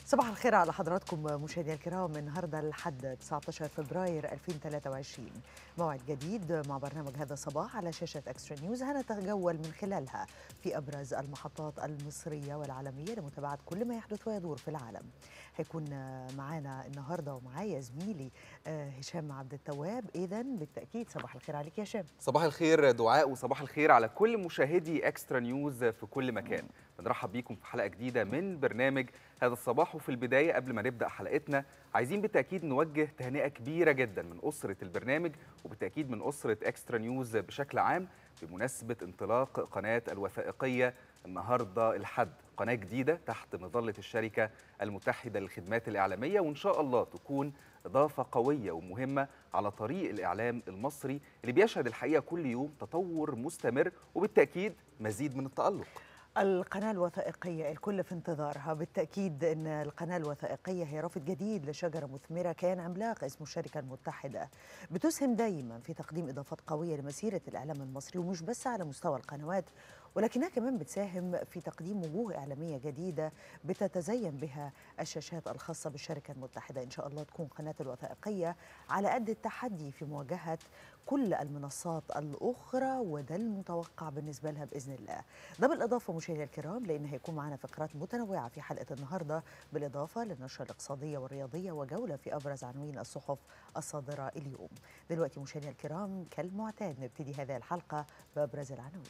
صباح الخير على حضراتكم مشاهدينا الكرام النهارده الحد 19 فبراير 2023 موعد جديد مع برنامج هذا الصباح على شاشه اكسترا نيوز هنتجول من خلالها في ابرز المحطات المصريه والعالميه لمتابعه كل ما يحدث ويدور في العالم. هيكون معانا النهارده ومعايا زميلي هشام عبد التواب اذا بالتاكيد صباح الخير عليك يا هشام. صباح الخير دعاء وصباح الخير على كل مشاهدي اكسترا نيوز في كل مكان. بنرحب بيكم في حلقه جديده من برنامج هذا الصباح وفي البدايه قبل ما نبدا حلقتنا عايزين بالتاكيد نوجه تهنئه كبيره جدا من اسره البرنامج وبالتاكيد من اسره اكسترا نيوز بشكل عام بمناسبه انطلاق قناه الوثائقيه النهارده الحد قناه جديده تحت مظله الشركه المتحده للخدمات الاعلاميه وان شاء الله تكون اضافه قويه ومهمه على طريق الاعلام المصري اللي بيشهد الحقيقه كل يوم تطور مستمر وبالتاكيد مزيد من التالق القناة الوثائقية الكل في انتظارها بالتأكيد أن القناة الوثائقية هي رافد جديد لشجرة مثمرة كان عملاق اسمه الشركة المتحدة بتسهم دايما في تقديم إضافات قوية لمسيرة الإعلام المصري ومش بس على مستوى القنوات ولكنها كمان بتساهم في تقديم وجوه إعلامية جديدة بتتزين بها الشاشات الخاصة بالشركة المتحدة إن شاء الله تكون قناة الوثائقية على قد التحدي في مواجهة كل المنصات الأخرى وده المتوقع بالنسبة لها بإذن الله ده بالإضافة مشاهدينا الكرام لأن هيكون معنا فقرات متنوعة في حلقة النهاردة بالإضافة للنشرة الاقتصادية والرياضية وجولة في أبرز عناوين الصحف الصادرة اليوم دلوقتي مشاهدينا الكرام كالمعتاد نبتدي هذه الحلقة بأبرز العناوين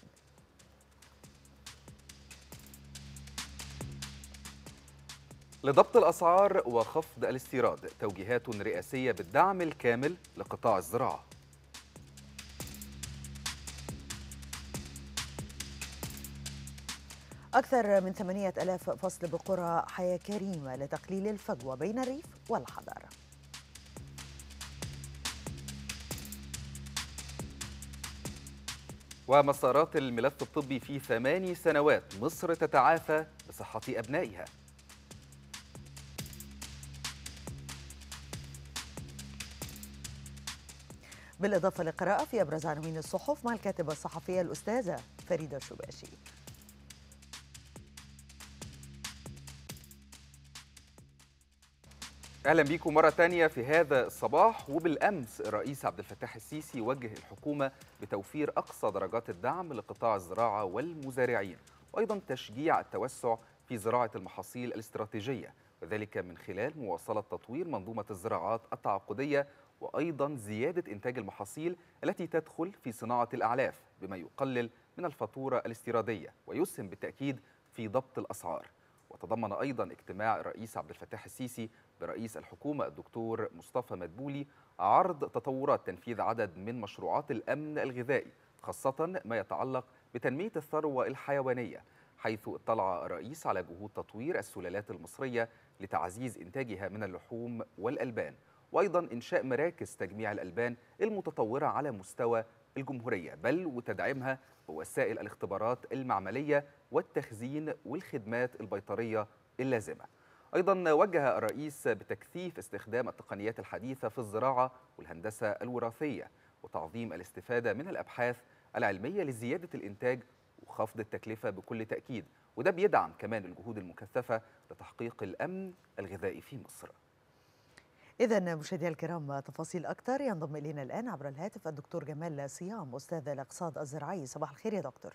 لضبط الأسعار وخفض الاستيراد توجيهات رئاسية بالدعم الكامل لقطاع الزراعة أكثر من ثمانية ألاف فصل بقرى حياة كريمة لتقليل الفجوة بين الريف والحضر ومسارات الملف الطبي في ثماني سنوات مصر تتعافى بصحة أبنائها بالإضافة لقراءة في أبرز عناوين الصحف مع الكاتبة الصحفية الأستاذة فريدة شباشي اهلا بيكم مره تانية في هذا الصباح وبالامس الرئيس عبد الفتاح السيسي وجه الحكومه بتوفير اقصى درجات الدعم لقطاع الزراعه والمزارعين وايضا تشجيع التوسع في زراعه المحاصيل الاستراتيجيه وذلك من خلال مواصله تطوير منظومه الزراعات التعاقديه وايضا زياده انتاج المحاصيل التي تدخل في صناعه الاعلاف بما يقلل من الفاتوره الاستيراديه ويسهم بالتاكيد في ضبط الاسعار وتضمن ايضا اجتماع الرئيس عبد الفتاح السيسي برئيس الحكومه الدكتور مصطفى مدبولي عرض تطورات تنفيذ عدد من مشروعات الامن الغذائي خاصه ما يتعلق بتنميه الثروه الحيوانيه حيث اطلع الرئيس على جهود تطوير السلالات المصريه لتعزيز انتاجها من اللحوم والالبان وايضا انشاء مراكز تجميع الالبان المتطوره على مستوى الجمهوريه بل وتدعيمها بوسائل الاختبارات المعمليه والتخزين والخدمات البيطريه اللازمه. ايضا وجه الرئيس بتكثيف استخدام التقنيات الحديثه في الزراعه والهندسه الوراثيه وتعظيم الاستفاده من الابحاث العلميه لزياده الانتاج وخفض التكلفه بكل تاكيد وده بيدعم كمان الجهود المكثفه لتحقيق الامن الغذائي في مصر. إذا مشاهدينا الكرام تفاصيل أكثر ينضم إلينا الآن عبر الهاتف الدكتور جمال صيام أستاذ الاقتصاد الزراعي صباح الخير يا دكتور.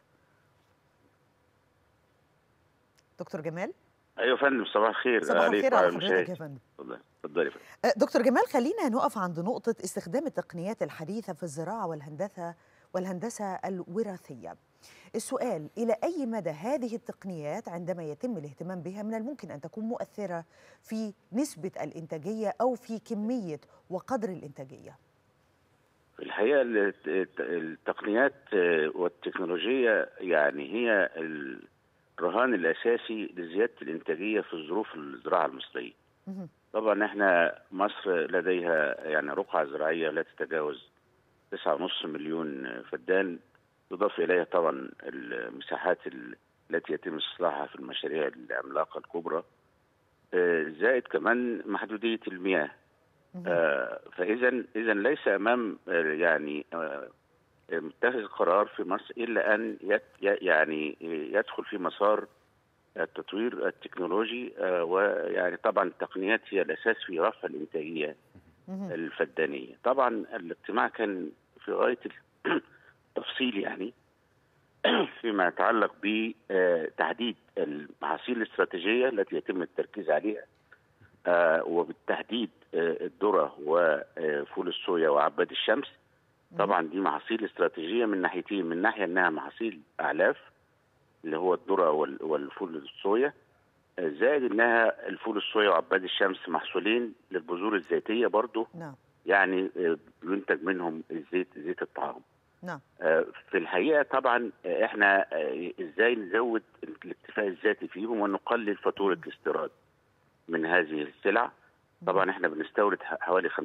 دكتور جمال ايوه يا فندم صباح الخير صباح الخير على حضرتك يا فندم. اتفضلي يا فندم. دكتور جمال خلينا نقف عند نقطة استخدام التقنيات الحديثة في الزراعة والهندسة والهندسة الوراثية. السؤال إلى أي مدى هذه التقنيات عندما يتم الاهتمام بها من الممكن أن تكون مؤثرة في نسبة الإنتاجية أو في كمية وقدر الإنتاجية؟ في الحقيقة التقنيات والتكنولوجيا يعني هي الرهان الأساسي لزيادة الإنتاجية في ظروف الزراعة المصرية. طبعا احنا مصر لديها يعني رقعة زراعية لا تتجاوز 9.5 مليون فدان يضاف اليها طبعا المساحات التي يتم استصلاحها في المشاريع العملاقه الكبرى زائد كمان محدوديه المياه فاذا اذا ليس امام يعني متخذ قرار في مصر الا ان يعني يدخل في مسار التطوير التكنولوجي آه، ويعني طبعا التقنيات هي الاساس في رفع الانتاجيه مهم. الفدانيه طبعا الاجتماع كان في غايه التفصيل يعني فيما يتعلق بتحديد المحاصيل الاستراتيجيه التي يتم التركيز عليها آه، وبالتحديد آه، الذره وفول الصويا وعباد الشمس طبعا دي محاصيل استراتيجيه من ناحيتين من ناحيه انها محاصيل اعلاف اللي هو الذره وال- والفول الصويا آه، زائد انها الفول الصويا وعباد الشمس محصولين للبذور الزيتيه برضو نعم يعني آه، بينتج منهم الزيت زيت الطعام نعم آه، في الحقيقه طبعا آه، احنا آه، ازاي نزود الاكتفاء الذاتي فيهم ونقلل فاتوره الاستيراد من هذه السلع طبعا احنا بنستورد ح- حوالي 50%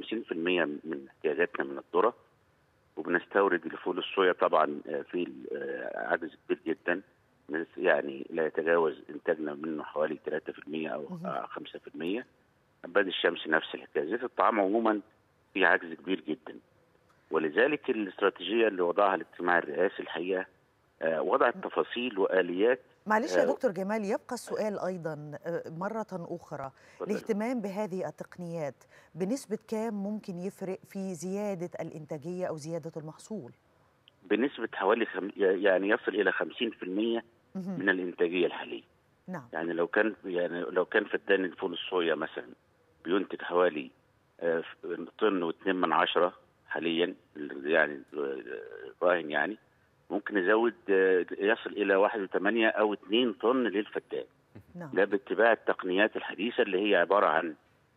من احتياجاتنا من الذره وبنستورد الفول الصويا طبعا آه، في آه، عجز كبير جدا من- يعني لا يتجاوز انتاجنا منه حوالي 3% او مهم. آه، 5% عباد الشمس نفس الحكايه زيت الطعام عموما في عجز كبير جدا ولذلك الاستراتيجيه اللي وضعها الاجتماع الرئاسي الحقيقه آه، وضعت تفاصيل واليات معلش يا آه، دكتور جمال يبقى السؤال أيضا آه، مرة أخرى الاهتمام بهذه التقنيات بنسبة كام ممكن يفرق في زيادة الإنتاجية أو زيادة المحصول؟ بنسبه حوالي خم... يعني يصل الى 50% مهم. من الانتاجيه الحاليه نعم يعني لو كان يعني لو كان فدان الفول الصويا مثلا بينتج حوالي آه، طن واثنين من عشرة حاليا يعني آه، راهن يعني ممكن يزود آه، يصل الى واحد وثمانية او اثنين طن للفدان نعم ده باتباع التقنيات الحديثه اللي هي عباره عن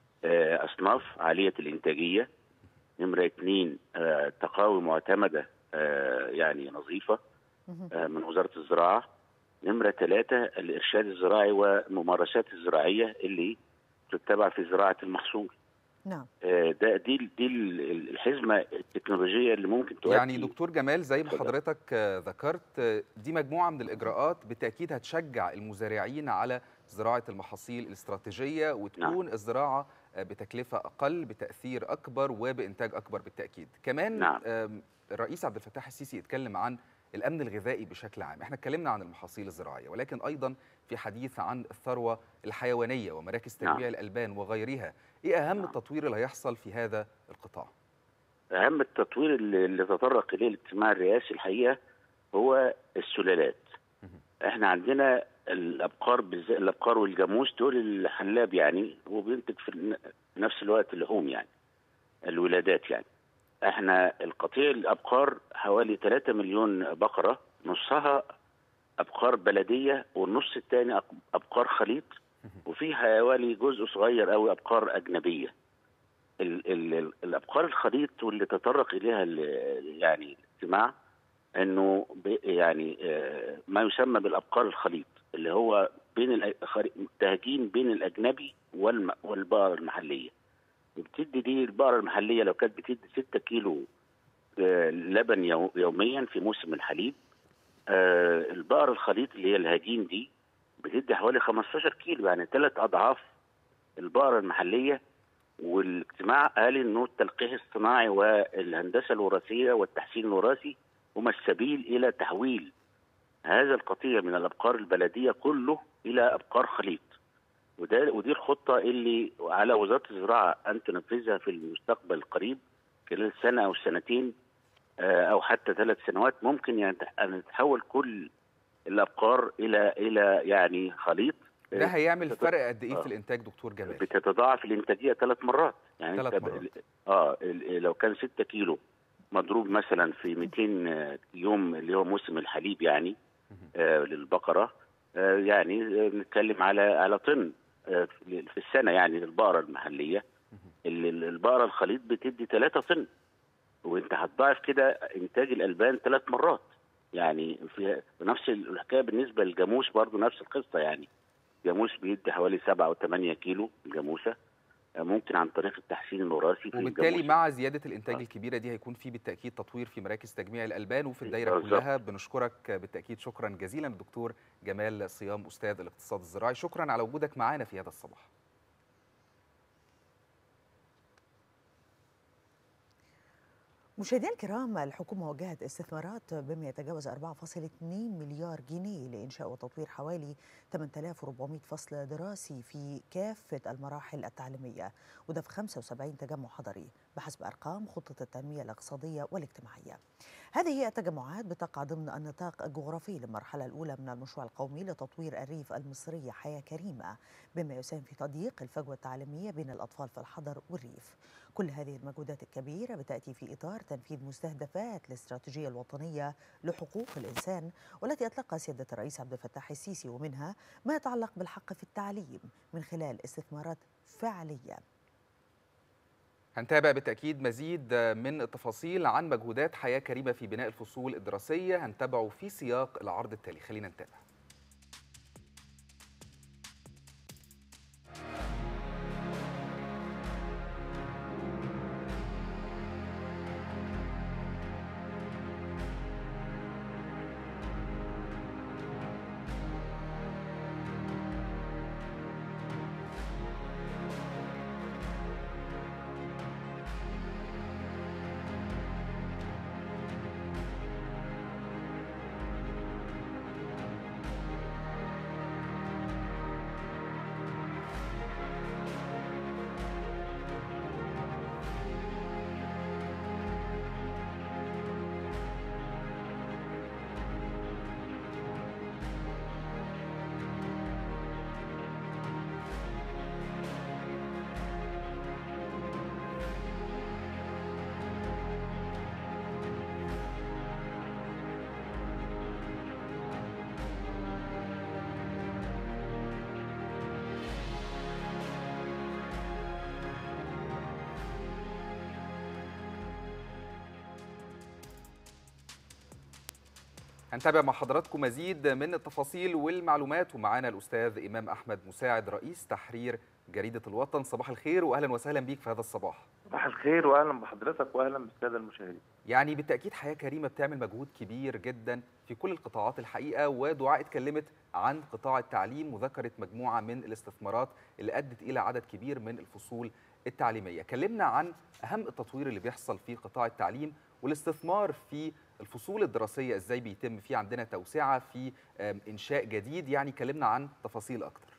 آه، اصناف عاليه الانتاجيه نمره اثنين آه، تقاوي معتمده آه، يعني نظيفه مهم. آه، من وزاره الزراعه نمره ثلاثه الارشاد الزراعي والممارسات الزراعيه اللي تتبع في زراعه المحصول نعم آه، ده دي دي ال- الحزمه التكنولوجيه اللي ممكن تؤدي يعني دكتور جمال زي ما اتفضل. حضرتك آه، ذكرت آه، دي مجموعة من الإجراءات بالتأكيد هتشجع المزارعين على زراعة المحاصيل الاستراتيجية وتكون الزراعة آه، بتكلفة أقل بتأثير أكبر وبإنتاج أكبر بالتأكيد كمان نعم. آم، الرئيس عبد الفتاح السيسي اتكلم عن الأمن الغذائي بشكل عام احنا اتكلمنا عن المحاصيل الزراعية ولكن أيضا في حديث عن الثروة الحيوانية ومراكز نعم. تجميع الألبان وغيرها إيه أهم نعم. التطوير اللي هيحصل في هذا القطاع؟ اهم التطوير اللي, اللي تطرق اليه الاجتماع الرئاسي الحقيقه هو السلالات احنا عندنا الابقار بالذات الابقار والجاموس دول الحلاب يعني هو بينتج في الن- في نفس الوقت اللحوم يعني الولادات يعني احنا القطيع الابقار حوالي 3 مليون بقره نصها ابقار بلديه والنص الثاني ابقار خليط وفي حوالي جزء صغير قوي ابقار اجنبيه ال ال ال الابقار الخليط واللي تطرق اليها ال- يعني الاجتماع انه ب- يعني آه، ما يسمى بالابقار الخليط اللي هو بين الأ- خري- تهجين بين الاجنبي والم- والبقره المحليه وبتدي دي البقره المحليه لو كانت بتدي 6 كيلو آه، لبن يو- يوميا في موسم الحليب آه، البقره الخليط اللي هي الهجين دي بتدي حوالي 15 كيلو يعني ثلاث اضعاف البقره المحليه والاجتماع قال انه التلقيح الصناعي والهندسه الوراثيه والتحسين الوراثي هما السبيل الى تحويل هذا القطيع من الابقار البلديه كله الى ابقار خليط وده ودي الخطه اللي على وزاره الزراعه ان تنفذها في المستقبل القريب خلال سنه او سنتين آه، او حتى ثلاث سنوات ممكن يعني تح- ان تتحول كل الابقار الى الى يعني خليط ده هيعمل بتت- فرق قد ايه آه. في الانتاج دكتور جمال بتتضاعف الانتاجيه ثلاث مرات يعني ثلاث أنت ب- مرات. اه ال- لو كان 6 كيلو مضروب مثلا في 200 يوم اللي هو موسم الحليب يعني آه للبقره آه يعني آه، بنتكلم على على طن آه في في السنه يعني للبقره المحليه ال- ال- البقره الخليط بتدي 3 طن وانت هتضاعف كده انتاج الالبان ثلاث مرات يعني في نفس الحكايه بالنسبه للجاموس برضو نفس القصه يعني جاموس بيدي حوالي 7 او 8 كيلو الجاموسه آه، ممكن عن طريق التحسين الوراثي في وبالتالي الجاموسة. مع زياده الانتاج آه. الكبيره دي هيكون في بالتاكيد تطوير في مراكز تجميع الالبان وفي الدايره بالظبط. كلها بنشكرك بالتاكيد شكرا جزيلا الدكتور جمال صيام استاذ الاقتصاد الزراعي شكرا على وجودك معنا في هذا الصباح مشاهدينا الكرام الحكومة وجهت استثمارات بما يتجاوز 4.2 مليار جنيه لإنشاء وتطوير حوالي 8400 فصل دراسي في كافة المراحل التعليمية وده في 75 تجمع حضري بحسب أرقام خطة التنمية الاقتصادية والاجتماعية هذه التجمعات بتقع ضمن النطاق الجغرافي للمرحلة الأولى من المشروع القومي لتطوير الريف المصري حياة كريمة بما يساهم في تضييق الفجوة التعليمية بين الأطفال في الحضر والريف كل هذه المجهودات الكبيرة بتأتي في إطار تنفيذ مستهدفات الاستراتيجية الوطنية لحقوق الإنسان والتي أطلقها سيادة الرئيس عبد الفتاح السيسي ومنها ما يتعلق بالحق في التعليم من خلال استثمارات فعلية هنتابع بالتأكيد مزيد من التفاصيل عن مجهودات حياة كريمة في بناء الفصول الدراسية هنتابعه في سياق العرض التالي خلينا نتابع هنتابع مع حضراتكم مزيد من التفاصيل والمعلومات ومعانا الأستاذ إمام أحمد مساعد رئيس تحرير جريدة الوطن صباح الخير وأهلا وسهلا بيك في هذا الصباح صباح الخير واهلا بحضرتك واهلا بالساده المشاهدين. يعني بالتأكيد حياة كريمة بتعمل مجهود كبير جدا في كل القطاعات الحقيقة ودعاء اتكلمت عن قطاع التعليم وذكرت مجموعة من الاستثمارات اللي أدت إلى عدد كبير من الفصول التعليمية كلمنا عن أهم التطوير اللي بيحصل في قطاع التعليم والاستثمار في الفصول الدراسية إزاي بيتم في عندنا توسعة في إنشاء جديد يعني كلمنا عن تفاصيل أكتر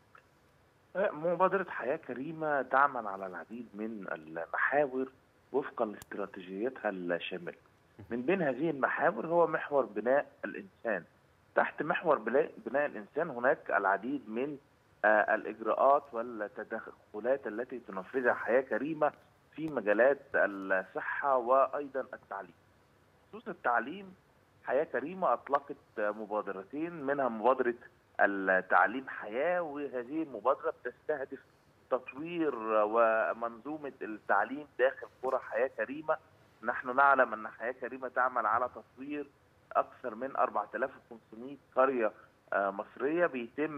مبادرة حياة كريمة تعمل على العديد من المحاور وفقا لاستراتيجيتها الشاملة. من بين هذه المحاور هو محور بناء الإنسان. تحت محور بناء الإنسان هناك العديد من الإجراءات والتدخلات التي تنفذها حياة كريمة في مجالات الصحة وأيضا التعليم. خصوص التعليم حياة كريمة أطلقت مبادرتين منها مبادرة التعليم حياة وهذه المبادرة بتستهدف تطوير ومنظومة التعليم داخل قرى حياة كريمة نحن نعلم أن حياة كريمة تعمل على تطوير أكثر من 4500 قرية مصرية بيتم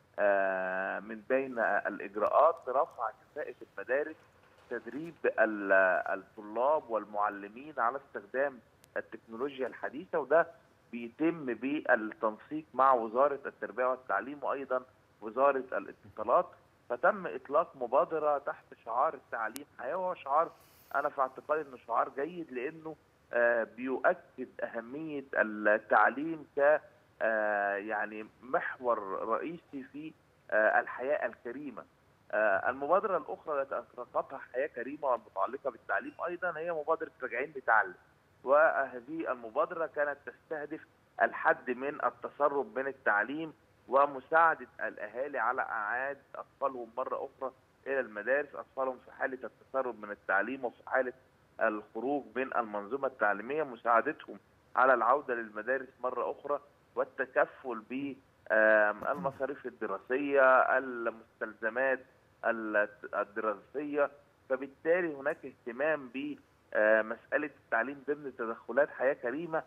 من بين الإجراءات رفع كفاءة المدارس تدريب الطلاب والمعلمين على استخدام التكنولوجيا الحديثة وده بيتم بالتنسيق مع وزارة التربية والتعليم وأيضا وزارة الاتصالات فتم إطلاق مبادرة تحت شعار التعليم حياة وهو شعار أنا في اعتقادي إنه شعار جيد لأنه بيؤكد أهمية التعليم ك يعني محور رئيسي في الحياة الكريمة المبادرة الأخرى التي أطلقتها حياة كريمة والمتعلقة بالتعليم أيضا هي مبادرة راجعين نتعلم وهذه المبادرة كانت تستهدف الحد من التسرب من التعليم ومساعدة الأهالي على إعادة أطفالهم مرة أخرى إلى المدارس أطفالهم في حالة التسرب من التعليم وفي حالة الخروج من المنظومة التعليمية مساعدتهم على العودة للمدارس مرة أخرى والتكفل بالمصاريف الدراسية المستلزمات الدراسية فبالتالي هناك اهتمام ب مسألة التعليم ضمن تدخلات حياة كريمة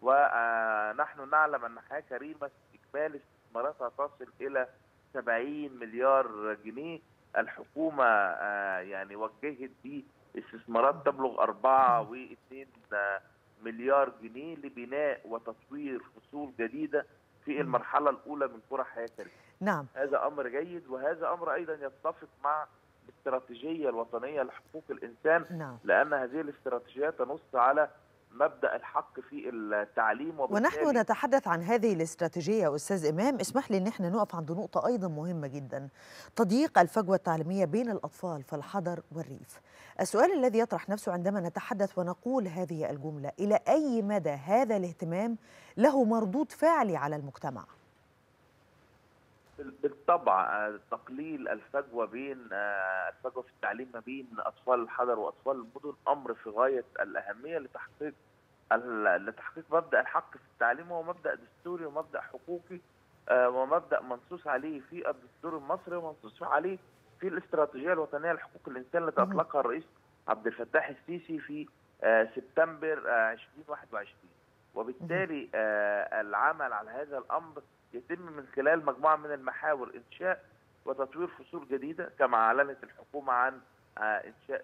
ونحن نعلم أن حياة كريمة إجمالي استثماراتها تصل إلى 70 مليار جنيه الحكومة يعني وجهت باستثمارات تبلغ 4.2 مليار جنيه لبناء وتطوير فصول جديدة في المرحلة الأولى من قرى حياة كريمة نعم هذا أمر جيد وهذا أمر أيضا يتفق مع الاستراتيجيه الوطنيه لحقوق الانسان نعم لان هذه الاستراتيجيه تنص على مبدا الحق في التعليم ونحن نتحدث عن هذه الاستراتيجيه استاذ امام اسمح لي ان احنا نقف عند نقطه ايضا مهمه جدا تضييق الفجوه التعليميه بين الاطفال في الحضر والريف السؤال الذي يطرح نفسه عندما نتحدث ونقول هذه الجمله الى اي مدى هذا الاهتمام له مردود فعلي على المجتمع بالطبع تقليل الفجوه بين الفجوه في التعليم ما بين اطفال الحضر واطفال المدن امر في غايه الاهميه لتحقيق لتحقيق مبدا الحق في التعليم هو مبدا دستوري ومبدا حقوقي ومبدا منصوص عليه في الدستور المصري ومنصوص عليه في الاستراتيجيه الوطنيه لحقوق الانسان التي اطلقها الرئيس عبد الفتاح السيسي في سبتمبر 2021 وبالتالي العمل على هذا الامر يتم من خلال مجموعه من المحاور انشاء وتطوير فصول جديده كما اعلنت الحكومه عن انشاء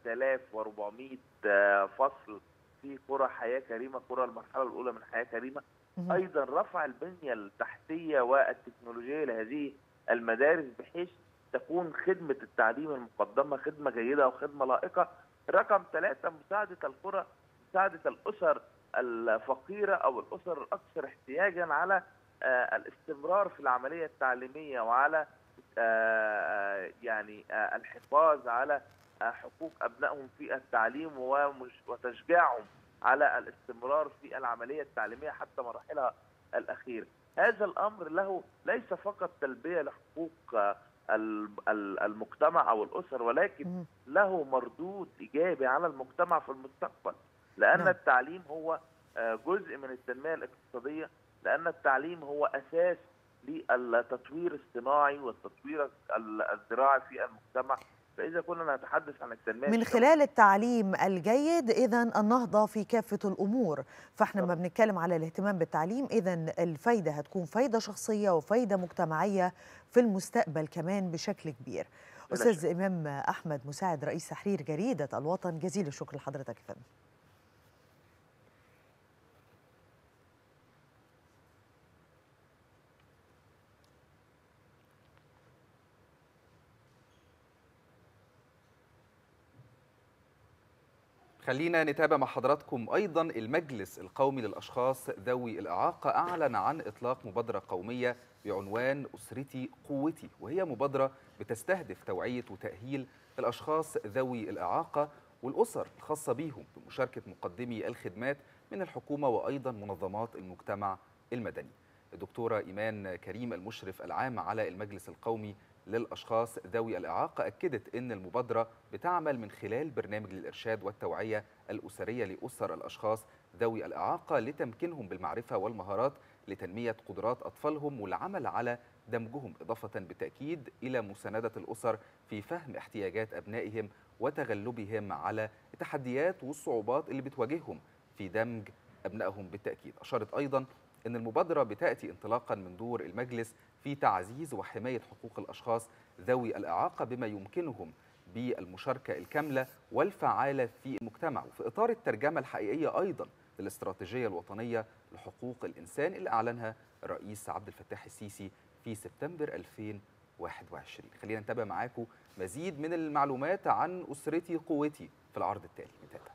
8400 فصل في قرى حياه كريمه قرى المرحله الاولى من حياه كريمه ايضا رفع البنيه التحتيه والتكنولوجيه لهذه المدارس بحيث تكون خدمه التعليم المقدمه خدمه جيده وخدمه لائقه رقم ثلاثه مساعده القرى مساعده الاسر الفقيره او الاسر الاكثر احتياجا على الاستمرار في العمليه التعليميه وعلى يعني الحفاظ على حقوق ابنائهم في التعليم وتشجيعهم على الاستمرار في العمليه التعليميه حتى مراحلها الاخيره. هذا الامر له ليس فقط تلبيه لحقوق المجتمع او الاسر ولكن له مردود ايجابي على المجتمع في المستقبل لان التعليم هو جزء من التنميه الاقتصاديه لان التعليم هو اساس للتطوير الصناعي والتطوير الزراعي في المجتمع فاذا كنا نتحدث عن التنميه من خلال التعليم الجيد اذا النهضه في كافه الامور فاحنا لما بنتكلم على الاهتمام بالتعليم اذا الفايده هتكون فايده شخصيه وفايده مجتمعيه في المستقبل كمان بشكل كبير استاذ امام احمد مساعد رئيس تحرير جريده الوطن جزيل الشكر لحضرتك يا فندم خلينا نتابع مع حضراتكم أيضا المجلس القومي للأشخاص ذوي الإعاقة أعلن عن إطلاق مبادرة قومية بعنوان أسرتي قوتي وهي مبادرة بتستهدف توعية وتأهيل الأشخاص ذوي الإعاقة والأسر الخاصة بيهم بمشاركة مقدمي الخدمات من الحكومة وأيضا منظمات المجتمع المدني الدكتورة إيمان كريم المشرف العام على المجلس القومي للأشخاص ذوي الإعاقة أكدت أن المبادرة بتعمل من خلال برنامج للإرشاد والتوعية الأسرية لأسر الأشخاص ذوي الإعاقة لتمكينهم بالمعرفة والمهارات لتنمية قدرات أطفالهم والعمل على دمجهم إضافة بالتأكيد إلى مساندة الأسر في فهم احتياجات أبنائهم وتغلبهم على التحديات والصعوبات اللي بتواجههم في دمج أبنائهم بالتأكيد أشارت أيضا أن المبادرة بتأتي انطلاقا من دور المجلس في تعزيز وحماية حقوق الأشخاص ذوي الإعاقة بما يمكنهم بالمشاركة الكاملة والفعالة في المجتمع وفي إطار الترجمة الحقيقية أيضا للاستراتيجية الوطنية لحقوق الإنسان اللي أعلنها الرئيس عبد الفتاح السيسي في سبتمبر 2021 خلينا نتابع معاكم مزيد من المعلومات عن أسرتي قوتي في العرض التالي نتابع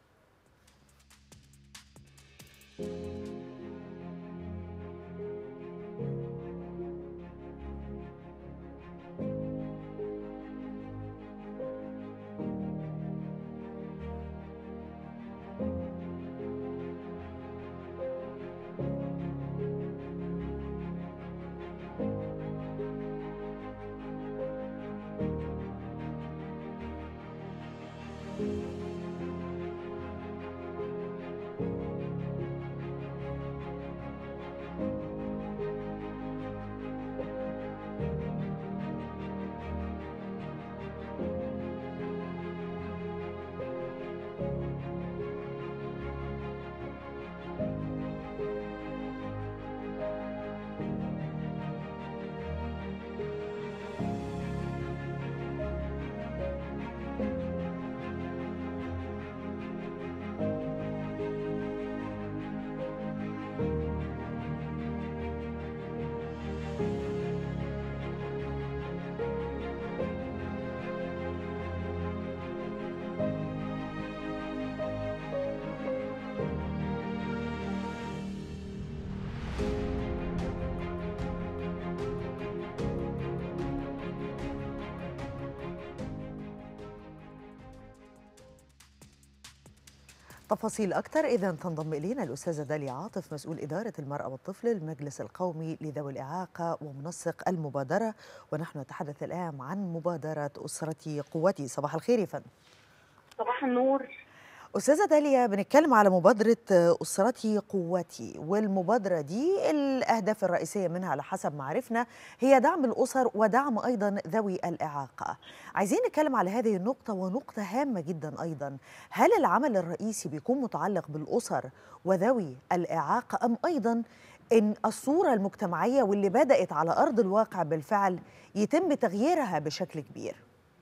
تفاصيل أكثر إذا تنضم إلينا الأستاذة داليا عاطف مسؤول إدارة المرأة والطفل المجلس القومي لذوي الإعاقة ومنسق المبادرة ونحن نتحدث الآن عن مبادرة أسرتي قوتي صباح الخير يا فندم صباح النور أستاذة داليا بنتكلم على مبادرة أسرتي قوتي والمبادرة دي الأهداف الرئيسية منها على حسب ما عرفنا هي دعم الأسر ودعم أيضا ذوي الإعاقة عايزين نتكلم على هذه النقطة ونقطة هامة جدا أيضا هل العمل الرئيسي بيكون متعلق بالأسر وذوي الإعاقة أم أيضا إن الصورة المجتمعية واللي بدأت على أرض الواقع بالفعل يتم تغييرها بشكل كبير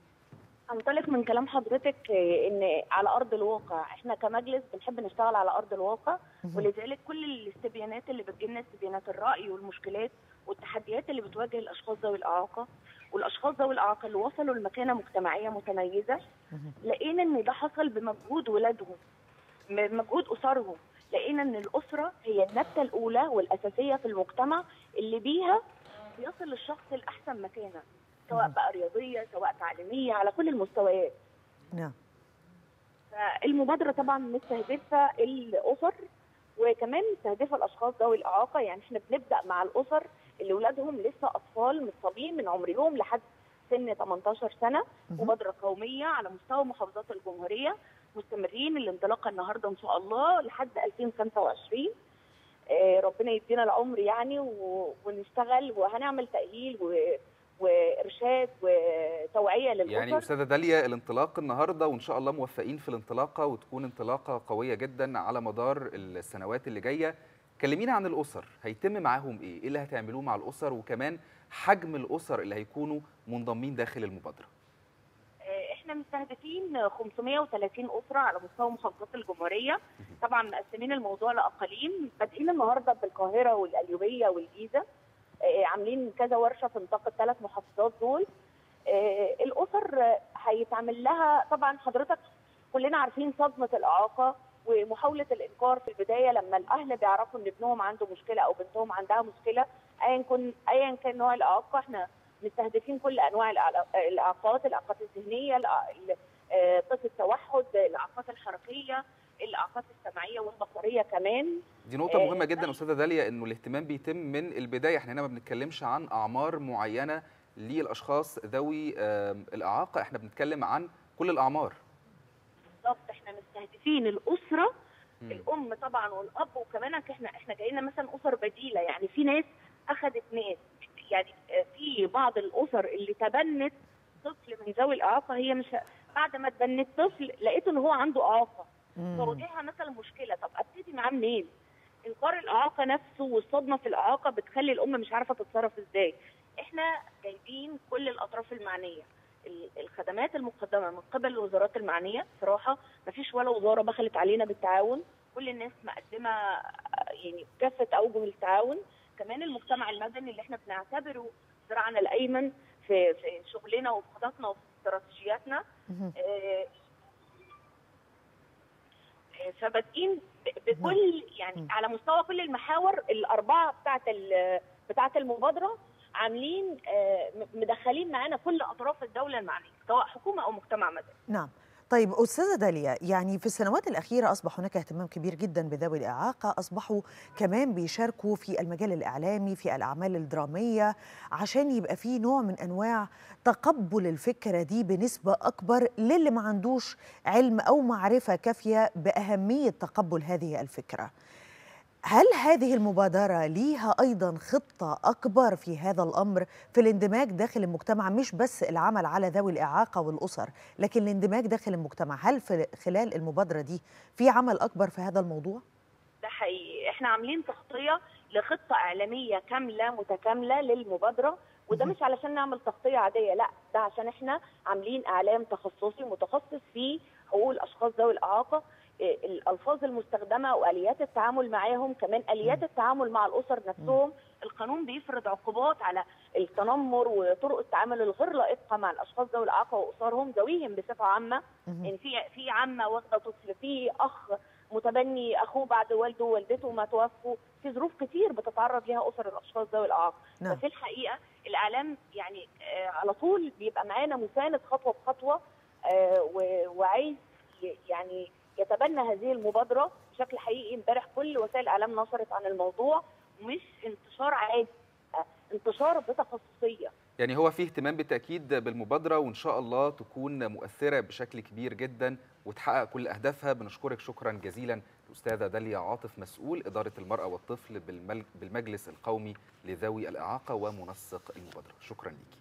انطلق من كلام حضرتك ان على ارض الواقع احنا كمجلس بنحب نشتغل على ارض الواقع ولذلك كل الاستبيانات اللي بتجيلنا استبيانات الراي والمشكلات والتحديات اللي بتواجه الاشخاص ذوي الاعاقه والاشخاص ذوي الاعاقه اللي وصلوا لمكانه مجتمعيه متميزه لقينا ان ده حصل بمجهود ولادهم بمجهود اسرهم لقينا ان الاسره هي النبته الاولى والاساسيه في المجتمع اللي بيها بيصل الشخص لاحسن مكانه سواء بقى رياضيه سواء تعليميه على كل المستويات نعم فالمبادره طبعا مستهدفه الاسر وكمان مستهدفه الاشخاص ذوي الاعاقه يعني احنا بنبدا مع الاسر اللي اولادهم لسه اطفال متصابين من عمرهم لحد سن 18 سنه مبادره قوميه على مستوى محافظات الجمهوريه مستمرين الانطلاقه النهارده ان شاء الله لحد 2025 آه ربنا يدينا العمر يعني ونشتغل وهنعمل تاهيل و وارشاد وتوعيه للاسر يعني استاذه داليا الانطلاق النهارده وان شاء الله موفقين في الانطلاقه وتكون انطلاقه قويه جدا على مدار السنوات اللي جايه كلمينا عن الاسر هيتم معاهم ايه ايه اللي هتعملوه مع الاسر وكمان حجم الاسر اللي هيكونوا منضمين داخل المبادره احنا مستهدفين 530 اسره على مستوى محافظات الجمهوريه طبعا مقسمين الموضوع لاقاليم بادئين النهارده بالقاهره والقليوبيه والجيزه عاملين كذا ورشه في نطاق الثلاث محافظات دول الاسر هيتعمل لها طبعا حضرتك كلنا عارفين صدمه الاعاقه ومحاوله الانكار في البدايه لما الاهل بيعرفوا ان ابنهم عنده مشكله او بنتهم عندها مشكله ايا كان ايا كان نوع الاعاقه احنا مستهدفين كل انواع الاعاقات الاعاقات الذهنيه طفل التوحد الاعاقات الحركيه الاعاقات السمعيه والبصريه كمان دي نقطة مهمة جدا أستاذة داليا إنه الاهتمام بيتم من البداية، إحنا هنا ما بنتكلمش عن أعمار معينة للأشخاص ذوي الإعاقة، إحنا بنتكلم عن كل الأعمار. بالظبط إحنا مستهدفين الأسرة م. الأم طبعا والأب وكمان إحنا إحنا جايين مثلا أسر بديلة، يعني في ناس أخذت ناس، يعني في بعض الأسر اللي تبنت طفل من ذوي الإعاقة هي مش بعد ما تبنت طفل لقيت إن هو عنده إعاقة. فواجهها مثلا مشكلة، طب أبتدي معاه منين؟ انكار الاعاقه نفسه والصدمه في الاعاقه بتخلي الام مش عارفه تتصرف ازاي احنا جايبين كل الاطراف المعنيه الخدمات المقدمه من قبل الوزارات المعنيه صراحه ما فيش ولا وزاره بخلت علينا بالتعاون كل الناس مقدمه يعني كافه اوجه التعاون كمان المجتمع المدني اللي احنا بنعتبره ذراعنا الايمن في في شغلنا وفي خططنا وفي استراتيجياتنا آه فبادئين بكل يعني على مستوى كل المحاور الاربعه بتاعه بتاعه المبادره عاملين مدخلين معانا كل اطراف الدوله المعنيه سواء حكومه او مجتمع مدني. نعم. طيب أستاذة داليا يعني في السنوات الأخيرة أصبح هناك اهتمام كبير جدا بذوي الإعاقة أصبحوا كمان بيشاركوا في المجال الإعلامي في الأعمال الدرامية عشان يبقى في نوع من أنواع تقبل الفكرة دي بنسبة أكبر للي ما عندوش علم أو معرفة كافية بأهمية تقبل هذه الفكرة هل هذه المبادرة ليها أيضا خطة أكبر في هذا الأمر في الاندماج داخل المجتمع مش بس العمل على ذوي الإعاقة والأسر لكن الاندماج داخل المجتمع هل في خلال المبادرة دي في عمل أكبر في هذا الموضوع؟ ده حقيقي احنا عاملين تغطية لخطة إعلامية كاملة متكاملة للمبادرة وده مش علشان نعمل تغطية عادية لا ده عشان احنا عاملين إعلام تخصصي متخصص في حقوق الأشخاص ذوي الإعاقة الالفاظ المستخدمه واليات التعامل معاهم كمان اليات التعامل مع الاسر نفسهم القانون بيفرض عقوبات على التنمر وطرق التعامل الغير لائقه مع الاشخاص ذوي الاعاقه واسرهم ذويهم بصفه عامه يعني في في عمه واخده طفل في اخ متبني اخوه بعد والده ووالدته ما توفوا في ظروف كتير بتتعرض لها اسر الاشخاص ذوي الاعاقه نعم. ففي الحقيقه الاعلام يعني آه على طول بيبقى معانا مساند خطوه بخطوه آه وعايز يعني يتبنى هذه المبادره بشكل حقيقي امبارح كل وسائل الاعلام نشرت عن الموضوع مش انتشار عادي انتشار بتخصصيه يعني هو في اهتمام بالتاكيد بالمبادره وان شاء الله تكون مؤثره بشكل كبير جدا وتحقق كل اهدافها بنشكرك شكرا جزيلا الاستاذه داليا عاطف مسؤول اداره المراه والطفل بالمجلس القومي لذوي الاعاقه ومنسق المبادره شكرا ليكي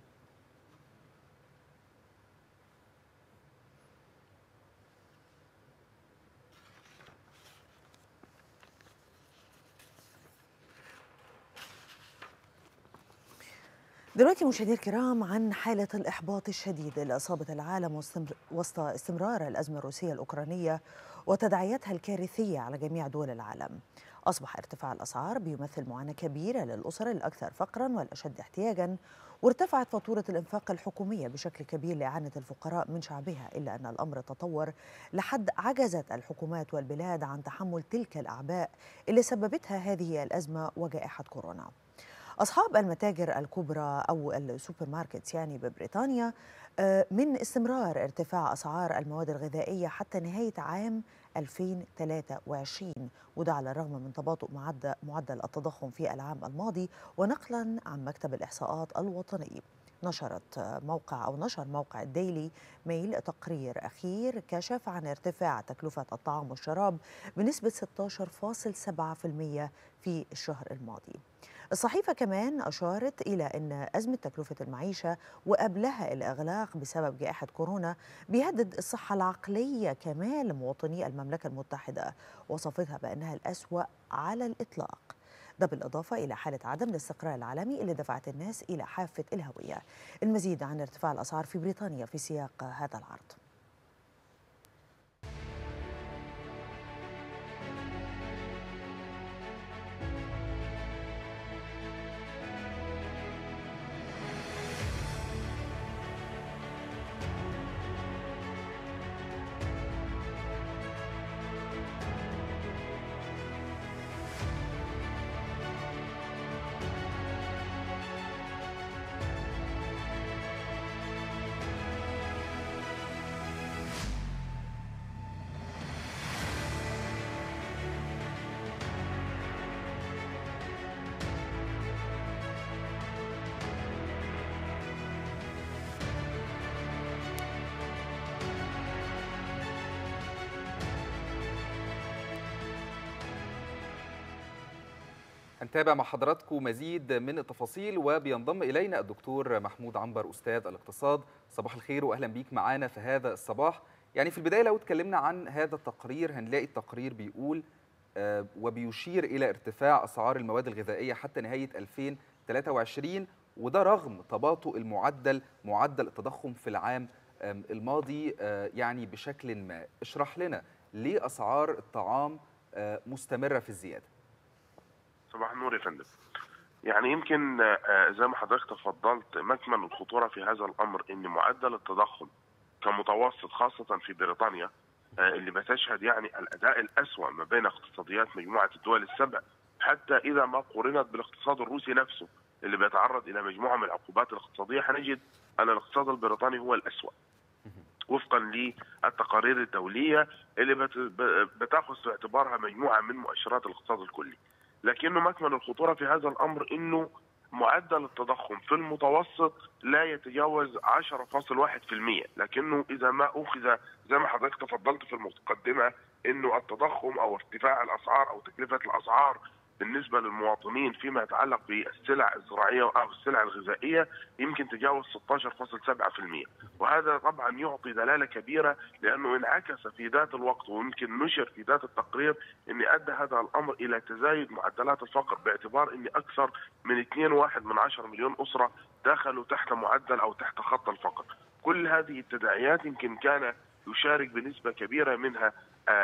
دلوقتي مشاهدينا الكرام عن حالة الإحباط الشديد اللي أصابت العالم وسط استمرار الأزمة الروسية الأوكرانية وتداعياتها الكارثية على جميع دول العالم أصبح ارتفاع الأسعار بيمثل معاناة كبيرة للأسر الأكثر فقرا والأشد احتياجا وارتفعت فاتورة الإنفاق الحكومية بشكل كبير لإعانة الفقراء من شعبها إلا أن الأمر تطور لحد عجزت الحكومات والبلاد عن تحمل تلك الأعباء اللي سببتها هذه الأزمة وجائحة كورونا أصحاب المتاجر الكبرى أو السوبر ماركتس يعني ببريطانيا من استمرار ارتفاع أسعار المواد الغذائية حتى نهاية عام 2023 وده على الرغم من تباطؤ معدل التضخم في العام الماضي ونقلا عن مكتب الإحصاءات الوطني نشرت موقع أو نشر موقع الديلي ميل تقرير أخير كشف عن ارتفاع تكلفة الطعام والشراب بنسبة 16.7% في الشهر الماضي الصحيفة كمان أشارت إلى أن أزمة تكلفة المعيشة وقبلها الإغلاق بسبب جائحة كورونا بيهدد الصحة العقلية كمان لمواطني المملكة المتحدة وصفتها بأنها الأسوأ على الإطلاق ده بالإضافة إلى حالة عدم الاستقرار العالمي اللي دفعت الناس إلى حافة الهوية المزيد عن ارتفاع الأسعار في بريطانيا في سياق هذا العرض هنتابع مع حضراتكم مزيد من التفاصيل وبينضم الينا الدكتور محمود عنبر استاذ الاقتصاد صباح الخير واهلا بيك معانا في هذا الصباح يعني في البدايه لو اتكلمنا عن هذا التقرير هنلاقي التقرير بيقول آه وبيشير الى ارتفاع اسعار المواد الغذائيه حتى نهايه 2023 وده رغم تباطؤ المعدل معدل التضخم في العام الماضي آه يعني بشكل ما اشرح لنا ليه اسعار الطعام آه مستمره في الزياده صباح النور يا فندم يعني يمكن زي ما حضرتك تفضلت مكمن الخطوره في هذا الامر ان معدل التضخم كمتوسط خاصه في بريطانيا اللي بتشهد يعني الاداء الاسوا ما بين اقتصاديات مجموعه الدول السبع حتى اذا ما قورنت بالاقتصاد الروسي نفسه اللي بيتعرض الى مجموعه من العقوبات الاقتصاديه حنجد ان الاقتصاد البريطاني هو الاسوا وفقا للتقارير الدوليه اللي بتاخذ في اعتبارها مجموعه من مؤشرات الاقتصاد الكلي. لكنه مكمن الخطوره في هذا الامر انه معدل التضخم في المتوسط لا يتجاوز 10.1% لكنه اذا ما اخذ زي ما حضرتك تفضلت في المقدمه انه التضخم او ارتفاع الاسعار او تكلفه الاسعار بالنسبه للمواطنين فيما يتعلق بالسلع الزراعيه او السلع الغذائيه يمكن تجاوز 16.7% وهذا طبعا يعطي دلاله كبيره لانه انعكس في ذات الوقت ويمكن نشر في ذات التقرير ان ادى هذا الامر الى تزايد معدلات الفقر باعتبار ان اكثر من 2.1 من 10 مليون اسره دخلوا تحت معدل او تحت خط الفقر. كل هذه التداعيات يمكن كان يشارك بنسبه كبيره منها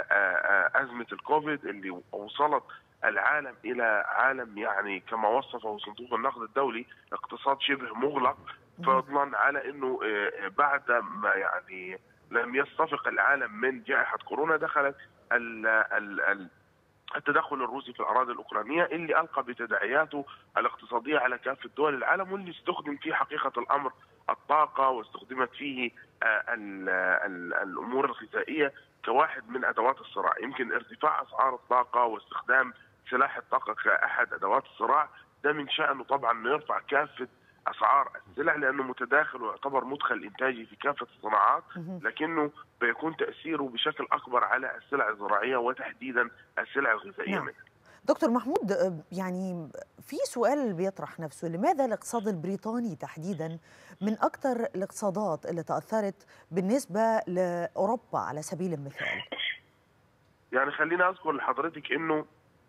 ازمه الكوفيد اللي وصلت العالم الى عالم يعني كما وصفه صندوق النقد الدولي اقتصاد شبه مغلق فضلا على انه بعد ما يعني لم يستفق العالم من جائحه كورونا دخلت ال ال ال التدخل الروسي في الاراضي الاوكرانيه اللي القى بتداعياته الاقتصاديه على كافه دول العالم واللي استخدم في حقيقه الامر الطاقه واستخدمت فيه ال ال الامور الغذائيه كواحد من ادوات الصراع، يمكن ارتفاع اسعار الطاقه واستخدام سلاح الطاقه كاحد ادوات الصراع ده من شانه طبعا انه يرفع كافه اسعار السلع لانه متداخل ويعتبر مدخل انتاجي في كافه الصناعات لكنه بيكون تاثيره بشكل اكبر على السلع الزراعيه وتحديدا السلع الغذائيه نعم. منها. دكتور محمود يعني في سؤال بيطرح نفسه لماذا الاقتصاد البريطاني تحديدا من أكثر الاقتصادات اللي تأثرت بالنسبة لأوروبا على سبيل المثال يعني خليني اذكر لحضرتك انه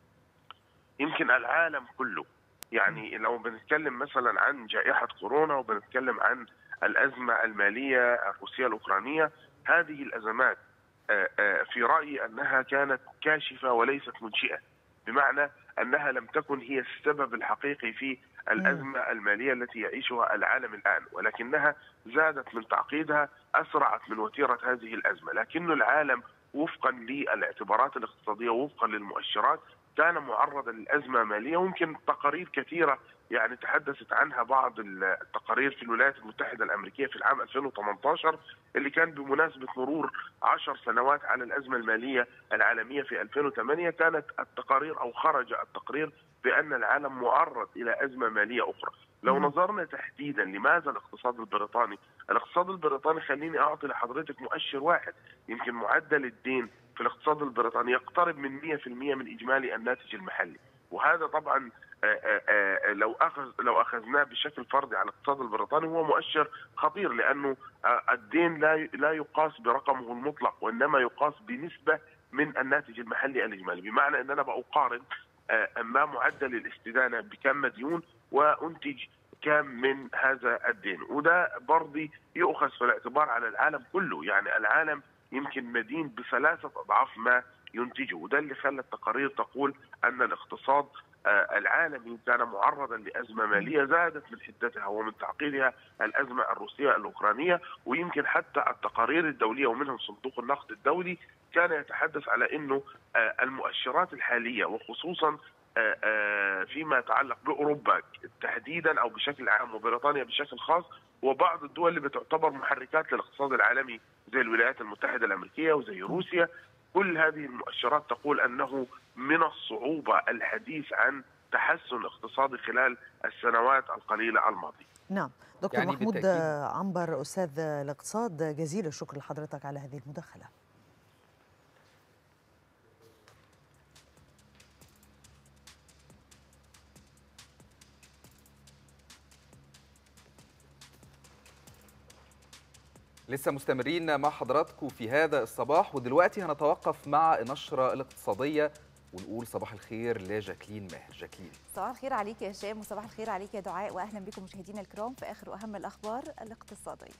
يمكن العالم كله يعني لو بنتكلم مثلا عن جائحه كورونا وبنتكلم عن الازمه الماليه الروسيه الاوكرانيه هذه الازمات في رايي انها كانت كاشفه وليست منشئه بمعنى انها لم تكن هي السبب الحقيقي في الازمه الماليه التي يعيشها العالم الان ولكنها زادت من تعقيدها اسرعت من وتيره هذه الازمه لكن العالم وفقا للاعتبارات الاقتصاديه وفقا للمؤشرات كان معرضا لازمه ماليه ويمكن تقارير كثيره يعني تحدثت عنها بعض التقارير في الولايات المتحده الامريكيه في العام 2018 اللي كان بمناسبه مرور 10 سنوات على الازمه الماليه العالميه في 2008 كانت التقارير او خرج التقرير بان العالم معرض الى ازمه ماليه اخرى. لو نظرنا تحديدا لماذا الاقتصاد البريطاني؟ الاقتصاد البريطاني خليني اعطي لحضرتك مؤشر واحد يمكن معدل الدين في الاقتصاد البريطاني يقترب من 100% من اجمالي الناتج المحلي وهذا طبعا آآ آآ لو اخذ لو اخذناه بشكل فردي على الاقتصاد البريطاني هو مؤشر خطير لانه الدين لا لا يقاس برقمه المطلق وانما يقاس بنسبه من الناتج المحلي الاجمالي بمعنى ان انا بقارن ما معدل الاستدانه بكم مديون وانتج كم من هذا الدين وده برضه يؤخذ في الاعتبار على العالم كله يعني العالم يمكن مدين بثلاثة أضعاف ما ينتجه وده اللي خلى التقارير تقول أن الاقتصاد العالمي كان معرضا لأزمة مالية زادت من حدتها ومن تعقيدها الأزمة الروسية الأوكرانية ويمكن حتى التقارير الدولية ومنهم صندوق النقد الدولي كان يتحدث على أنه المؤشرات الحالية وخصوصا فيما يتعلق باوروبا تحديدا او بشكل عام وبريطانيا بشكل خاص وبعض الدول اللي بتعتبر محركات للاقتصاد العالمي زي الولايات المتحده الامريكيه وزي روسيا كل هذه المؤشرات تقول انه من الصعوبه الحديث عن تحسن اقتصادي خلال السنوات القليله الماضيه. نعم دكتور يعني محمود عنبر استاذ الاقتصاد جزيل الشكر لحضرتك على هذه المداخله. لسه مستمرين مع حضراتكم في هذا الصباح ودلوقتي هنتوقف مع النشرة الاقتصادية ونقول صباح الخير لجاكلين ماهر جاكلين صباح الخير عليك يا هشام وصباح الخير عليك يا دعاء واهلا بكم مشاهدينا الكرام في اخر واهم الاخبار الاقتصاديه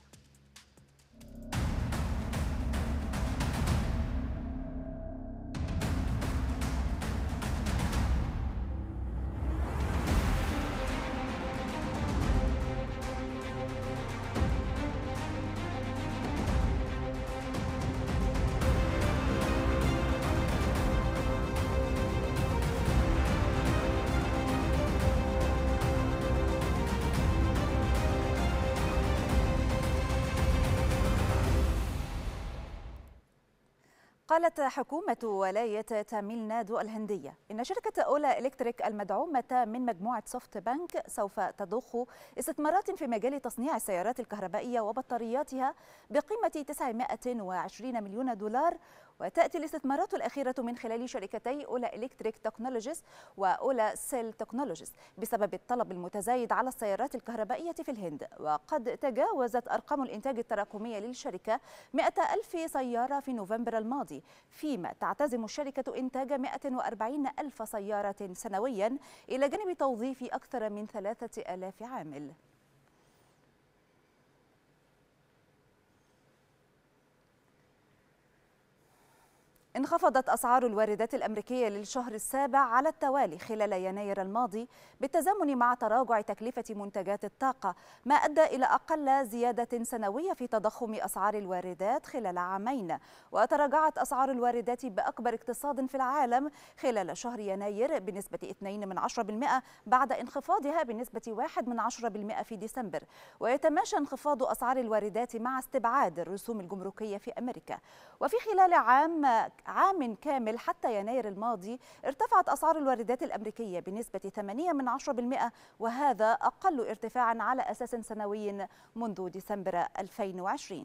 قالت حكومة ولاية تاميل نادو الهندية إن شركة أولا إلكتريك المدعومة من مجموعة سوفت بنك سوف تضخ استثمارات في مجال تصنيع السيارات الكهربائية وبطارياتها بقيمة 920 مليون دولار وتأتي الاستثمارات الأخيرة من خلال شركتي أولا إلكتريك تكنولوجيز وأولا سيل تكنولوجيز بسبب الطلب المتزايد على السيارات الكهربائية في الهند وقد تجاوزت أرقام الإنتاج التراكمية للشركة 100 ألف سيارة في نوفمبر الماضي فيما تعتزم الشركة إنتاج 140 ألف سيارة سنويا إلى جانب توظيف أكثر من 3000 عامل انخفضت أسعار الواردات الأمريكية للشهر السابع على التوالي خلال يناير الماضي بالتزامن مع تراجع تكلفة منتجات الطاقة ما أدى إلى أقل زيادة سنوية في تضخم أسعار الواردات خلال عامين وتراجعت أسعار الواردات بأكبر اقتصاد في العالم خلال شهر يناير بنسبة 2% بعد انخفاضها بنسبة 1% في ديسمبر ويتماشى انخفاض أسعار الواردات مع استبعاد الرسوم الجمركية في أمريكا وفي خلال عام عام كامل حتى يناير الماضي ارتفعت أسعار الواردات الأمريكية بنسبة 8% وهذا أقل ارتفاعا على أساس سنوي منذ ديسمبر 2020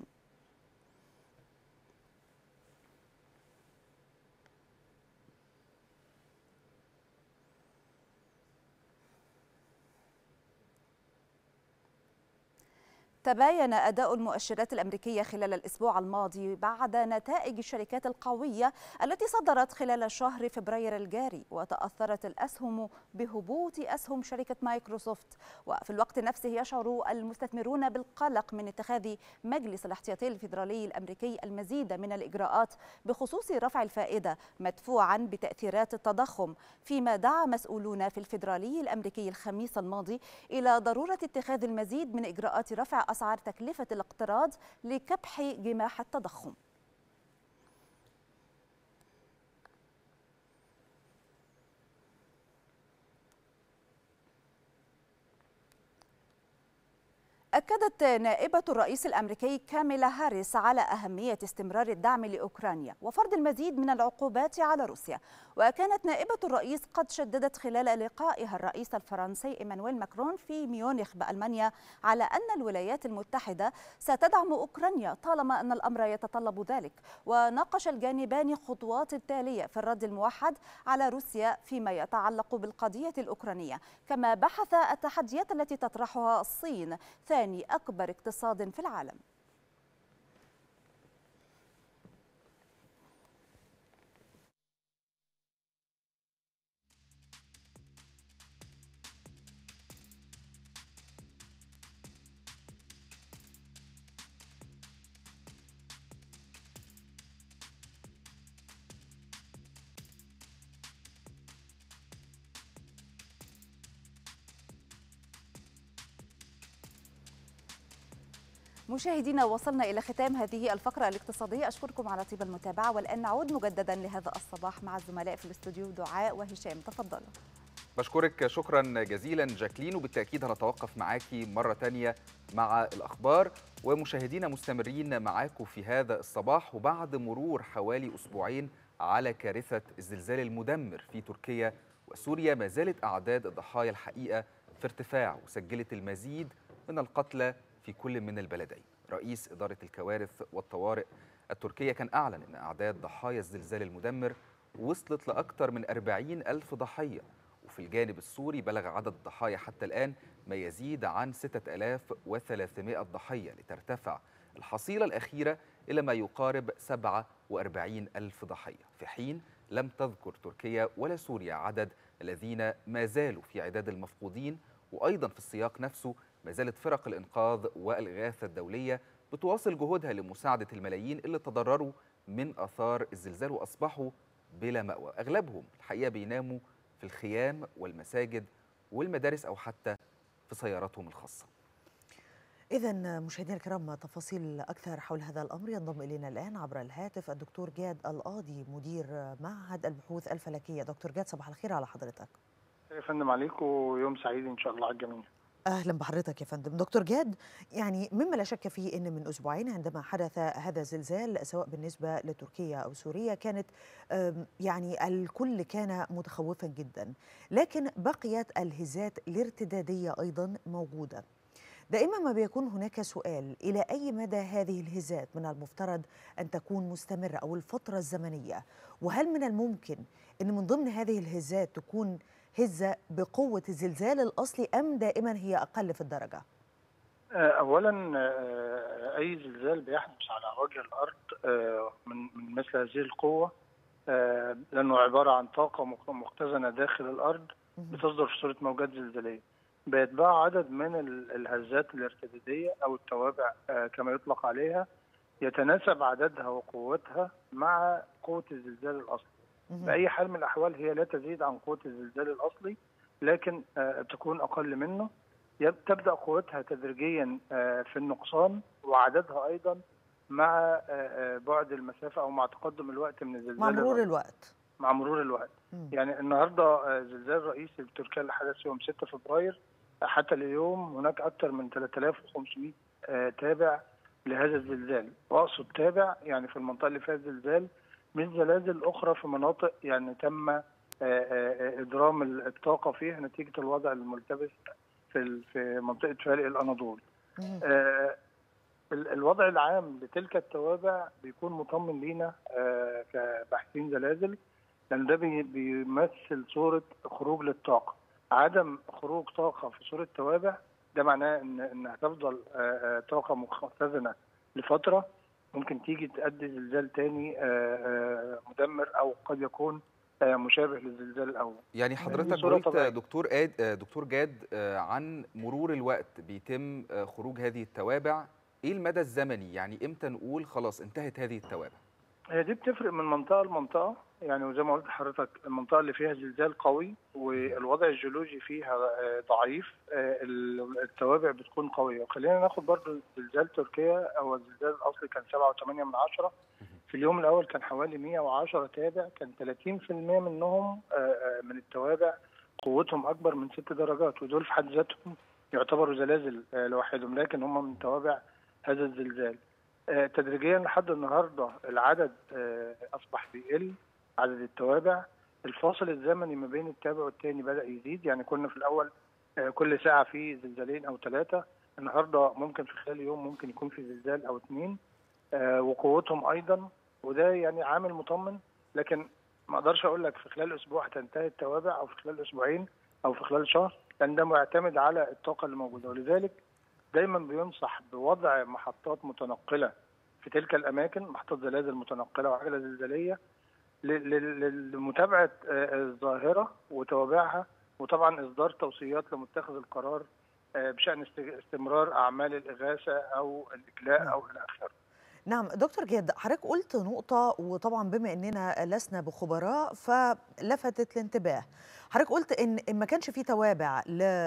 تباين أداء المؤشرات الأمريكية خلال الأسبوع الماضي بعد نتائج الشركات القوية التي صدرت خلال شهر فبراير الجاري وتأثرت الأسهم بهبوط أسهم شركة مايكروسوفت وفي الوقت نفسه يشعر المستثمرون بالقلق من اتخاذ مجلس الاحتياطي الفيدرالي الأمريكي المزيد من الإجراءات بخصوص رفع الفائدة مدفوعا بتأثيرات التضخم فيما دعا مسؤولون في الفيدرالي الأمريكي الخميس الماضي إلى ضرورة اتخاذ المزيد من إجراءات رفع أسعار تكلفة الاقتراض لكبح جماح التضخم أكدت نائبة الرئيس الأمريكي كاميلا هاريس على أهمية استمرار الدعم لأوكرانيا وفرض المزيد من العقوبات على روسيا وكانت نائبة الرئيس قد شددت خلال لقائها الرئيس الفرنسي إيمانويل ماكرون في ميونخ بألمانيا على أن الولايات المتحدة ستدعم أوكرانيا طالما أن الأمر يتطلب ذلك وناقش الجانبان خطوات التالية في الرد الموحد على روسيا فيما يتعلق بالقضية الأوكرانية كما بحث التحديات التي تطرحها الصين ثاني أكبر اقتصاد في العالم مشاهدينا وصلنا إلى ختام هذه الفقرة الاقتصادية أشكركم على طيب المتابعة والآن نعود مجددا لهذا الصباح مع الزملاء في الاستوديو دعاء وهشام تفضلوا بشكرك شكرا جزيلا جاكلين وبالتأكيد هنتوقف معاكي مرة تانية مع الأخبار ومشاهدينا مستمرين معاكم في هذا الصباح وبعد مرور حوالي أسبوعين على كارثة الزلزال المدمر في تركيا وسوريا ما زالت أعداد الضحايا الحقيقة في ارتفاع وسجلت المزيد من القتلى في كل من البلدين رئيس إدارة الكوارث والطوارئ التركية كان أعلن أن أعداد ضحايا الزلزال المدمر وصلت لأكثر من 40 ألف ضحية وفي الجانب السوري بلغ عدد الضحايا حتى الآن ما يزيد عن 6300 ضحية لترتفع الحصيلة الأخيرة إلى ما يقارب 47 ألف ضحية في حين لم تذكر تركيا ولا سوريا عدد الذين ما زالوا في عداد المفقودين وأيضا في السياق نفسه ما زالت فرق الإنقاذ والإغاثة الدولية بتواصل جهودها لمساعدة الملايين اللي تضرروا من آثار الزلزال وأصبحوا بلا مأوى أغلبهم الحقيقة بيناموا في الخيام والمساجد والمدارس أو حتى في سياراتهم الخاصة إذا مشاهدينا الكرام تفاصيل أكثر حول هذا الأمر ينضم إلينا الآن عبر الهاتف الدكتور جاد القاضي مدير معهد البحوث الفلكية دكتور جاد صباح الخير على حضرتك يا فندم عليكم ويوم سعيد إن شاء الله على الجميع اهلا بحضرتك يا فندم دكتور جاد يعني مما لا شك فيه ان من اسبوعين عندما حدث هذا الزلزال سواء بالنسبه لتركيا او سوريا كانت يعني الكل كان متخوفا جدا لكن بقيت الهزات الارتداديه ايضا موجوده دائما ما بيكون هناك سؤال الى اي مدى هذه الهزات من المفترض ان تكون مستمره او الفتره الزمنيه وهل من الممكن ان من ضمن هذه الهزات تكون هزة بقوة الزلزال الأصلي أم دائما هي أقل في الدرجة؟ أولا أي زلزال بيحدث على وجه الأرض من من مثل هذه القوة لأنه عبارة عن طاقة مختزنة داخل الأرض بتصدر في صورة موجات زلزالية بيتبع عدد من الهزات الارتدادية أو التوابع كما يطلق عليها يتناسب عددها وقوتها مع قوه الزلزال الاصلي مهم. باي حال من الاحوال هي لا تزيد عن قوه الزلزال الاصلي لكن آه، تكون اقل منه يب- تبدا قوتها تدريجيا آه، في النقصان وعددها ايضا مع آه، آه، بعد المسافه او مع تقدم الوقت من الزلزال مع مرور الرئيسي. الوقت مع مرور الوقت مم. يعني النهارده آه، زلزال رئيسي بتركيا اللي حدث يوم 6 فبراير آه، حتى اليوم هناك اكثر من 3500 آه، تابع لهذا الزلزال واقصد تابع يعني في المنطقه اللي فيها الزلزال من زلازل اخرى في مناطق يعني تم آه، آه، ادرام الطاقه فيها نتيجه الوضع الملتبس في ال- في منطقه فالق الاناضول مهم. آه، ال- الوضع العام لتلك التوابع بيكون مطمن لينا آه، كباحثين زلازل لان ده بي- بيمثل صوره خروج للطاقه عدم خروج طاقه في صوره توابع ده معناه ان ان هتفضل آه، آه، طاقه مختزنه لفتره ممكن تيجي تؤدي زلزال تاني آه، آه، مدمر او قد يكون آه، مشابه للزلزال الاول يعني حضرتك صورة قلت طبيعية. دكتور آد آه، دكتور جاد آه، عن مرور الوقت بيتم آه، خروج هذه التوابع ايه المدى الزمني يعني امتى نقول خلاص انتهت هذه التوابع هي دي بتفرق من منطقه لمنطقه يعني وزي ما قلت لحضرتك المنطقه اللي فيها زلزال قوي والوضع الجيولوجي فيها آه، ضعيف آه، ال- التوابع بتكون قويه وخلينا ناخد برضو زلزال تركيا او الزلزال الاصلي كان 7.8 من عشرة في اليوم الاول كان حوالي 110 تابع كان 30% منهم آه، آه، من التوابع قوتهم اكبر من 6 درجات ودول في حد ذاتهم يعتبروا زلازل آه، لوحدهم لكن هم من توابع هذا الزلزال آه، تدريجيا لحد النهارده العدد آه، اصبح بيقل عدد التوابع الفاصل الزمني ما بين التابع والتاني بدا يزيد يعني كنا في الاول آه، كل ساعه في زلزالين او ثلاثه النهارده ممكن في خلال يوم ممكن يكون في زلزال او اثنين آه، وقوتهم ايضا وده يعني عامل مطمن لكن ما اقدرش اقول لك في خلال اسبوع هتنتهي التوابع او في خلال اسبوعين او في خلال شهر لان ده معتمد على الطاقه اللي موجوده ولذلك دايما بينصح بوضع محطات متنقله في تلك الاماكن محطات زلازل متنقله وعجله زلزاليه ل- ل- لمتابعه آه، الظاهره وتوابعها وطبعا اصدار توصيات لمتخذ القرار آه، بشان است- استمرار اعمال الاغاثه او الاجلاء او الى اخره. نعم دكتور جاد حضرتك قلت نقطة وطبعا بما اننا لسنا بخبراء فلفتت الانتباه حضرتك قلت ان إن ما كانش في توابع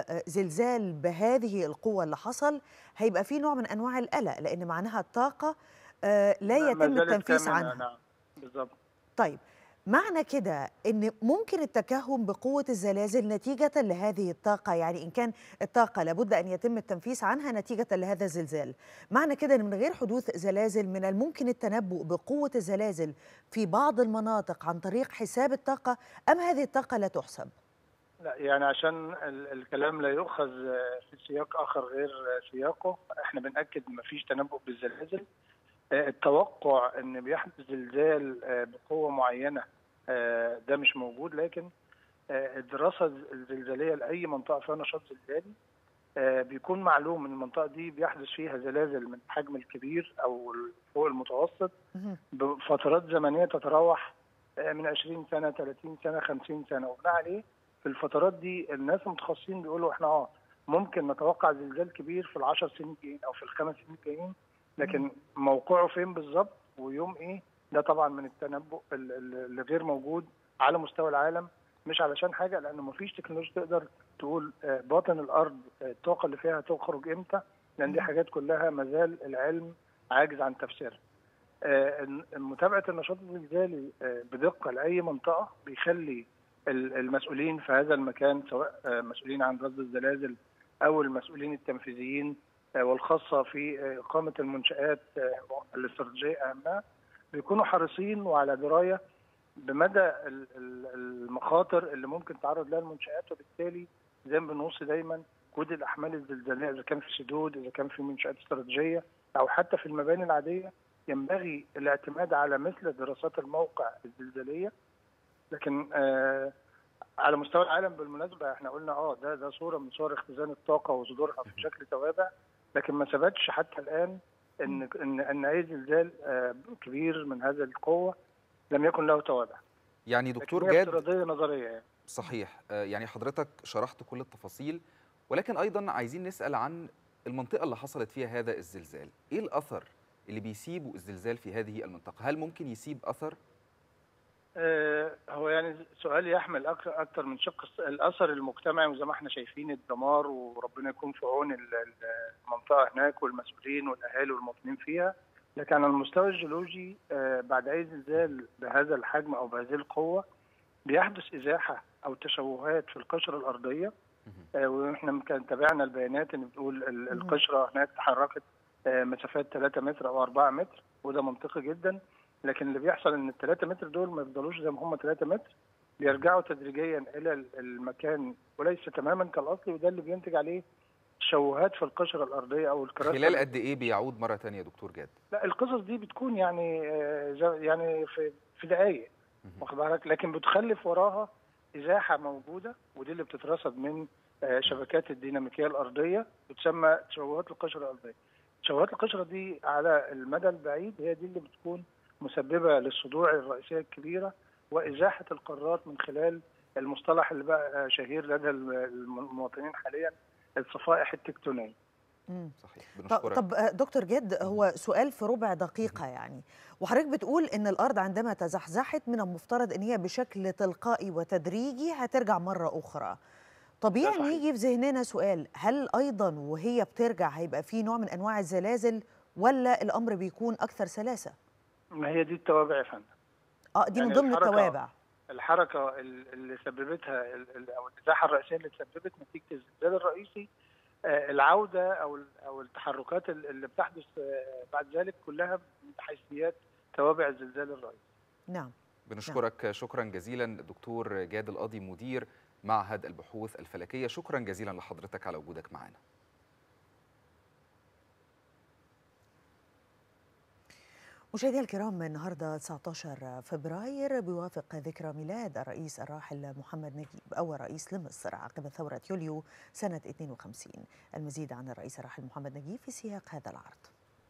لزلزال بهذه القوة اللي حصل هيبقى في نوع من انواع القلق لان معناها الطاقة آه، لا ما يتم زالت التنفيس كامنة، عنها نعم بالظبط طيب معنى كده ان ممكن التكهن بقوه الزلازل نتيجه لهذه الطاقه يعني ان كان الطاقه لابد ان يتم التنفيس عنها نتيجه لهذا الزلزال معنى كده ان من غير حدوث زلازل من الممكن التنبؤ بقوه الزلازل في بعض المناطق عن طريق حساب الطاقه ام هذه الطاقه لا تحسب لا يعني عشان ال- الكلام لا يؤخذ آه، في سياق اخر غير آه، سياقه احنا بناكد ما فيش تنبؤ بالزلازل آه، التوقع ان بيحدث زلزال آه، بقوه معينه آه، ده مش موجود لكن آه، الدراسه الزلزاليه لاي منطقه فيها نشاط زلزالي آه، بيكون معلوم ان المنطقه دي بيحدث فيها زلازل من الحجم الكبير او فوق المتوسط مهم. بفترات زمنيه تتراوح آه، من 20 سنه 30 سنه 50 سنه وبناء عليه في الفترات دي الناس المتخصصين بيقولوا احنا اه ممكن نتوقع زلزال كبير في العشر سنين الجايين او في الخمس سنين الجايين لكن موقعه فين بالظبط ويوم ايه ده طبعا من التنبؤ ال- ال- اللي غير موجود على مستوى العالم مش علشان حاجه لانه مفيش تكنولوجيا تقدر تقول آه، باطن الارض آه، الطاقه اللي فيها هتخرج امتى لان دي حاجات كلها مازال العلم عاجز عن تفسيرها. آه، إن- متابعه النشاط الزلزالي آه، بدقه لاي منطقه بيخلي ال- المسؤولين في هذا المكان سواء آه، مسؤولين عن رصد الزلازل او المسؤولين التنفيذيين آه، والخاصه في آه، اقامه المنشات آه، الاستراتيجيه اهمها بيكونوا حريصين وعلى درايه بمدى ال- ال- المخاطر اللي ممكن تعرض لها المنشات وبالتالي زي ما بنوصي دايما كود الاحمال الزلزاليه اذا كان في سدود اذا كان في منشات استراتيجيه او حتى في المباني العاديه ينبغي الاعتماد على مثل دراسات الموقع الزلزاليه لكن آه على مستوى العالم بالمناسبه احنا قلنا اه ده ده صوره من صور اختزان الطاقه وصدورها في شكل توابع لكن ما ثبتش حتى الان ان ان ان اي زلزال آه كبير من هذه القوه لم يكن له توابع يعني دكتور لكن هي جاد افتراضيه نظريه يعني صحيح آه، يعني حضرتك شرحت كل التفاصيل ولكن ايضا عايزين نسال عن المنطقه اللي حصلت فيها هذا الزلزال ايه الاثر اللي بيسيبوا الزلزال في هذه المنطقة هل ممكن يسيب أثر؟ آه، هو يعني سؤال يحمل أك- اكتر من شق الس- الاثر المجتمعي وزي ما احنا شايفين الدمار وربنا يكون في عون ال- ال- المنطقه هناك والمسؤولين والاهالي والمواطنين فيها لكن على المستوى الجيولوجي آه، بعد اي زلزال بهذا الحجم او بهذه القوه بيحدث ازاحه او تشوهات في القشره الارضيه آه، واحنا يمكن تابعنا البيانات ان بتقول ال- القشره هناك تحركت آه، مسافات 3 متر او 4 متر وده منطقي جدا لكن اللي بيحصل ان ال 3 متر دول ما يفضلوش زي ما هم 3 متر بيرجعوا تدريجيا الى ال- المكان وليس تماما كالاصلي وده اللي بينتج عليه تشوهات في القشره الارضيه او الكراسه خلال قد إيه بيعود مرة تانية يا دكتور جاد؟ لا القصص دي بتكون يعني آه، زي- يعني في في دقائق واخد بالك لكن بتخلف وراها ازاحه موجوده ودي اللي بتترصد من آه، شبكات الديناميكيه الارضيه بتسمى تشوهات القشره الارضيه. تشوهات القشره دي على المدى البعيد هي دي اللي بتكون مسببه للصدوع الرئيسيه الكبيره وازاحه القارات من خلال المصطلح اللي بقى شهير لدى المواطنين حاليا الصفائح التكتونيه. مم. صحيح طب, بنشكرك طب آه، دكتور جد هو سؤال في ربع دقيقة يعني وحضرتك بتقول إن الأرض عندما تزحزحت من المفترض إن هي بشكل تلقائي وتدريجي هترجع مرة أخرى طبيعي إن صحيح. يجي في ذهننا سؤال هل أيضا وهي بترجع هيبقى في نوع من أنواع الزلازل ولا الأمر بيكون أكثر سلاسة؟ ما هي دي التوابع يا فندم. اه دي من يعني ضمن الحركة- التوابع الحركه ال- اللي سببتها ال- ال- او الازاحه الرئيسيه اللي تسببت نتيجه الزلزال الرئيسي آه، العوده او ال- او التحركات ال- اللي بتحدث آه، بعد ذلك كلها من حيثيات توابع الزلزال الرئيسي نعم بنشكرك شكرا جزيلا دكتور جاد القاضي مدير معهد البحوث الفلكية شكرا جزيلا لحضرتك على وجودك معنا مشاهدينا الكرام النهارده 19 فبراير بيوافق ذكرى ميلاد الرئيس الراحل محمد نجيب أول رئيس لمصر عقب ثورة يوليو سنة 52 المزيد عن الرئيس الراحل محمد نجيب في سياق هذا العرض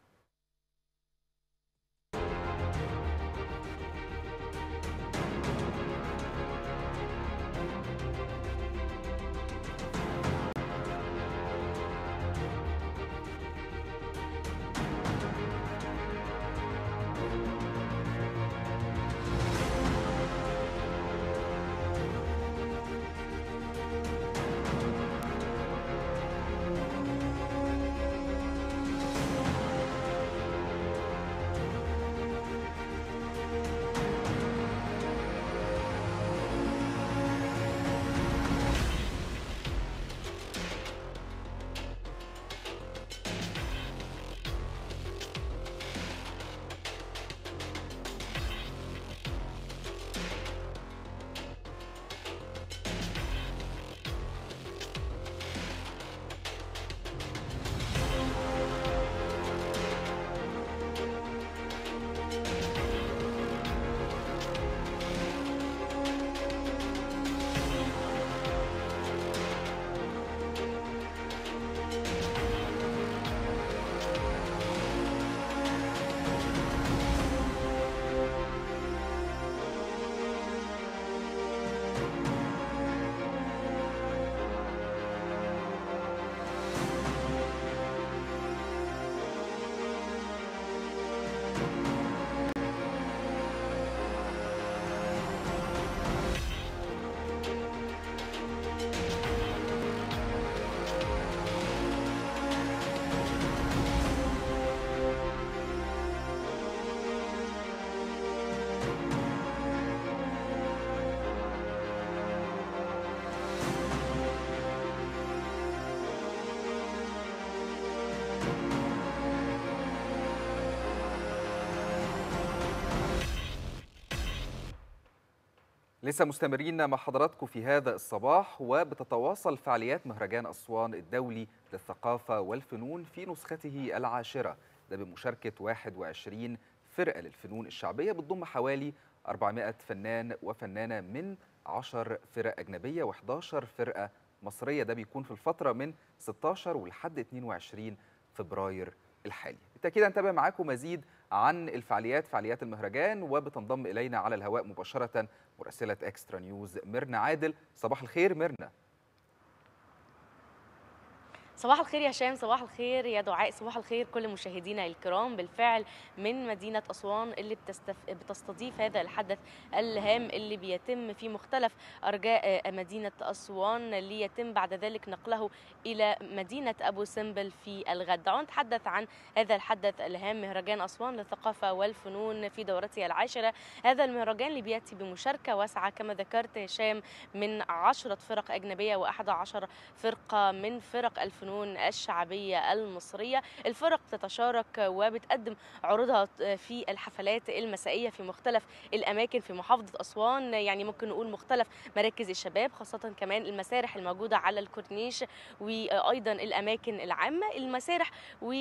لسه مستمرين مع حضراتكم في هذا الصباح وبتتواصل فعاليات مهرجان أسوان الدولي للثقافة والفنون في نسخته العاشرة ده بمشاركة 21 فرقة للفنون الشعبية بتضم حوالي 400 فنان وفنانة من 10 فرق أجنبية و11 فرقة مصرية ده بيكون في الفترة من 16 ولحد 22 فبراير الحالي بالتأكيد هنتابع معاكم مزيد عن الفعاليات فعاليات المهرجان وبتنضم إلينا على الهواء مباشرة مراسلة إكسترا نيوز ميرنا عادل صباح الخير ميرنا صباح الخير يا هشام صباح الخير يا دعاء صباح الخير كل مشاهدينا الكرام بالفعل من مدينة أسوان اللي بتستف... بتستضيف هذا الحدث الهام اللي بيتم في مختلف أرجاء مدينة أسوان ليتم بعد ذلك نقله إلى مدينة أبو سمبل في الغد دعونا نتحدث عن هذا الحدث الهام مهرجان أسوان للثقافة والفنون في دورته العاشرة هذا المهرجان اللي بيأتي بمشاركة واسعة كما ذكرت هشام من عشرة فرق أجنبية وأحد عشر فرقة من فرق الفنون الشعبية المصرية الفرق تتشارك وبتقدم عروضها في الحفلات المسائية في مختلف الأماكن في محافظة أسوان يعني ممكن نقول مختلف مراكز الشباب خاصة كمان المسارح الموجودة على الكورنيش وأيضا الأماكن العامة المسارح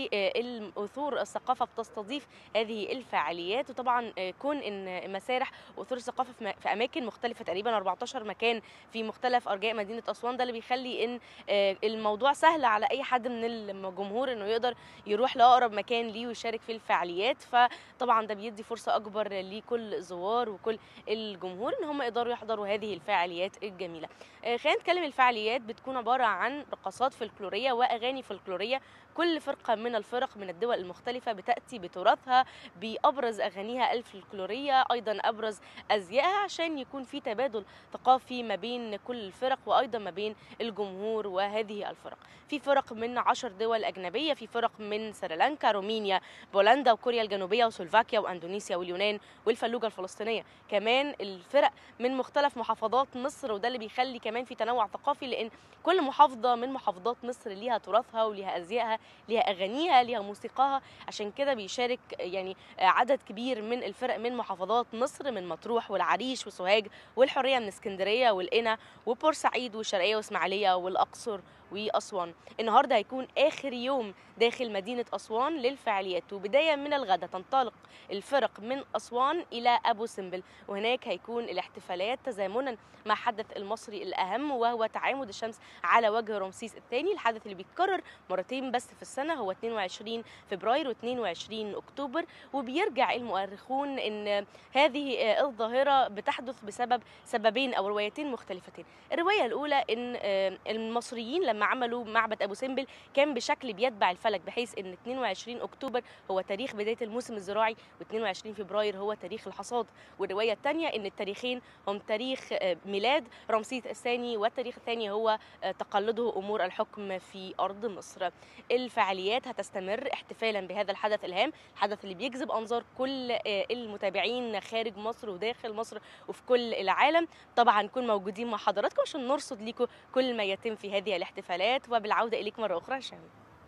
والأثور الثقافة بتستضيف هذه الفعاليات وطبعا كون ان مسارح واثور الثقافه في اماكن مختلفه تقريبا 14 مكان في مختلف ارجاء مدينه اسوان ده اللي بيخلي ان الموضوع سهل على اي حد من الجمهور انه يقدر يروح لاقرب مكان ليه ويشارك في الفعاليات فطبعا ده بيدي فرصه اكبر لكل الزوار وكل الجمهور ان هم يقدروا يحضروا هذه الفعاليات الجميله خلينا نتكلم الفعاليات بتكون عباره عن رقصات فلكلوريه واغاني فلكلوريه كل فرقه من الفرق من الدول المختلفه بتاتي بتراثها بابرز اغانيها الفلكلوريه ايضا ابرز ازيائها عشان يكون في تبادل ثقافي ما بين كل الفرق وايضا ما بين الجمهور وهذه الفرق في فرق من عشر دول اجنبيه في فرق من سريلانكا رومانيا بولندا وكوريا الجنوبيه وسلوفاكيا واندونيسيا واليونان والفلوجه الفلسطينيه كمان الفرق من مختلف محافظات مصر وده اللي بيخلي كمان في تنوع ثقافي لان كل محافظه من محافظات مصر ليها تراثها وليها ازيائها ليها اغانيها ليها موسيقاها عشان كده بيشارك يعني عدد كبير من الفرق من محافظات مصر من مطروح والعريش وسوهاج والحريه من اسكندريه والقنا وبورسعيد والشرقيه واسماعيليه والاقصر واسوان النهارده هيكون اخر يوم داخل مدينه اسوان للفعاليات وبدايه من الغد تنطلق الفرق من اسوان الى ابو سمبل وهناك هيكون الاحتفالات تزامنا مع حدث المصري الاهم وهو تعامد الشمس على وجه رمسيس الثاني الحدث اللي بيتكرر مرتين بس في السنه هو 22 فبراير و22 اكتوبر وبيرجع المؤرخون ان هذه الظاهره بتحدث بسبب سببين او روايتين مختلفتين الروايه الاولى ان المصريين لما عملوا معبد ابو سمبل كان بشكل بيتبع الفلك بحيث ان 22 اكتوبر هو تاريخ بدايه الموسم الزراعي و22 فبراير هو تاريخ الحصاد والروايه الثانيه ان التاريخين هم تاريخ ميلاد رمسيس الثاني والتاريخ الثاني هو تقلده امور الحكم في ارض مصر الفعاليات هتستمر احتفالا بهذا الحدث الهام الحدث اللي بيجذب انظار كل المتابعين خارج مصر وداخل مصر وفي كل العالم طبعا نكون موجودين مع حضراتكم عشان نرصد لكم كل ما يتم في هذه الاحتفالات وبالعوده اليك مره اخرى هشام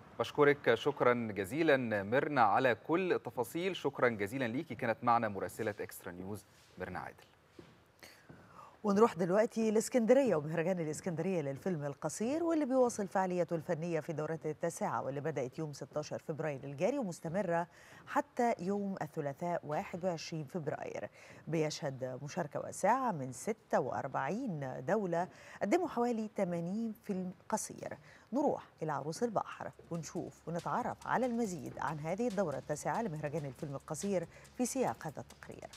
بشكرك شكرا جزيلا ميرنا على كل التفاصيل شكرا جزيلا ليكي كانت معنا مراسله اكسترا نيوز ميرنا عادل ونروح دلوقتي لاسكندريه ومهرجان الاسكندريه للفيلم القصير واللي بيواصل فعاليته الفنيه في دورته التاسعه واللي بدات يوم 16 فبراير الجاري ومستمره حتى يوم الثلاثاء 21 فبراير بيشهد مشاركه واسعه من 46 دوله قدموا حوالي 80 فيلم قصير نروح الى عروس البحر ونشوف ونتعرف على المزيد عن هذه الدوره التاسعه لمهرجان الفيلم القصير في سياق هذا التقرير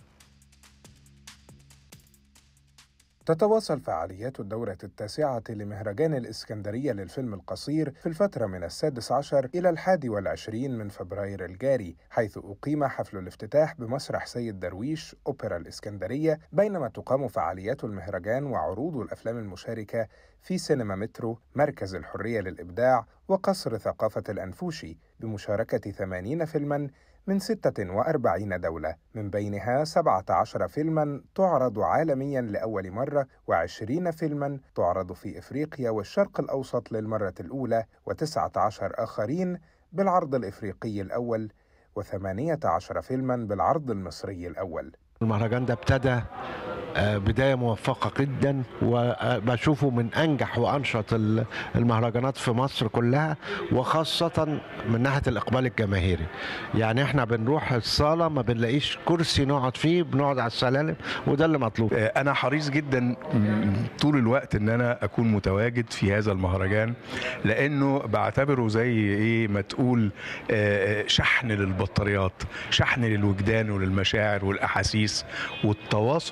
تتواصل فعاليات الدورة التاسعة لمهرجان الإسكندرية للفيلم القصير في الفترة من السادس عشر إلى الحادي والعشرين من فبراير الجاري حيث أقيم حفل الافتتاح بمسرح سيد درويش أوبرا الإسكندرية بينما تقام فعاليات المهرجان وعروض الأفلام المشاركة في سينما مترو مركز الحرية للإبداع وقصر ثقافة الأنفوشي بمشاركة ثمانين فيلماً من 46 دولة من بينها 17 فيلما تعرض عالميا لأول مرة و20 فيلما تعرض في إفريقيا والشرق الأوسط للمرة الأولى و19 آخرين بالعرض الإفريقي الأول و18 فيلما بالعرض المصري الأول المهرجان ده ابتدى بدايه موفقه جدا وبشوفه من انجح وانشط المهرجانات في مصر كلها وخاصه من ناحيه الاقبال الجماهيري يعني احنا بنروح الصاله ما بنلاقيش كرسي نقعد فيه بنقعد على السلالم وده اللي مطلوب انا حريص جدا طول الوقت ان انا اكون متواجد في هذا المهرجان لانه بعتبره زي ايه ما تقول شحن للبطاريات شحن للوجدان وللمشاعر والاحاسيس والتواصل مع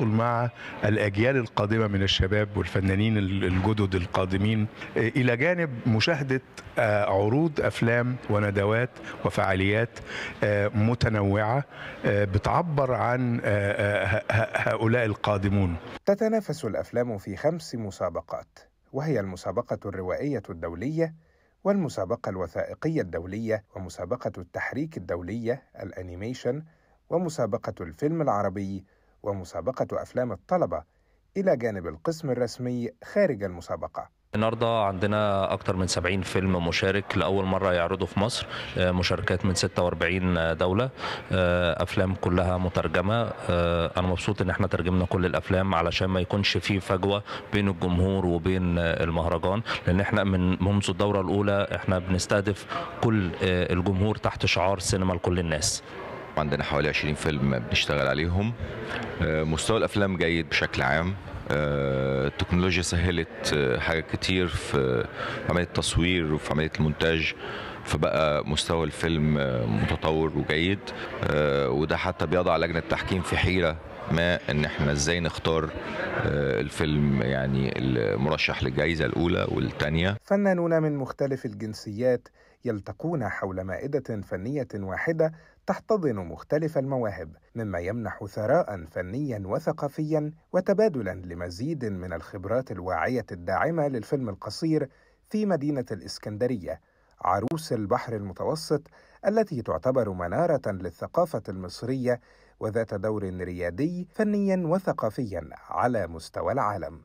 مع الاجيال القادمه من الشباب والفنانين الجدد القادمين الى جانب مشاهده عروض افلام وندوات وفعاليات متنوعه بتعبر عن هؤلاء القادمون تتنافس الافلام في خمس مسابقات وهي المسابقه الروائيه الدوليه والمسابقه الوثائقيه الدوليه ومسابقه التحريك الدوليه الانيميشن ومسابقه الفيلم العربي ومسابقه افلام الطلبه الى جانب القسم الرسمي خارج المسابقه النهارده عندنا اكتر من 70 فيلم مشارك لاول مره يعرضوا في مصر مشاركات من 46 دوله افلام كلها مترجمه انا مبسوط ان احنا ترجمنا كل الافلام علشان ما يكونش في فجوه بين الجمهور وبين المهرجان لان احنا من منذ الدوره الاولى احنا بنستهدف كل الجمهور تحت شعار سينما لكل الناس عندنا حوالي 20 فيلم بنشتغل عليهم مستوى الافلام جيد بشكل عام التكنولوجيا سهلت حاجات كتير في عملية التصوير وفي عملية المونتاج فبقى مستوى الفيلم متطور وجيد وده حتى بيضع لجنة التحكيم في حيرة ما ان احنا ازاي نختار الفيلم يعني المرشح للجائزة الأولى والثانية فنانون من مختلف الجنسيات يلتقون حول مائدة فنية واحدة تحتضن مختلف المواهب مما يمنح ثراء فنيا وثقافيا وتبادلا لمزيد من الخبرات الواعيه الداعمه للفيلم القصير في مدينه الاسكندريه عروس البحر المتوسط التي تعتبر مناره للثقافه المصريه وذات دور ريادي فنيا وثقافيا على مستوى العالم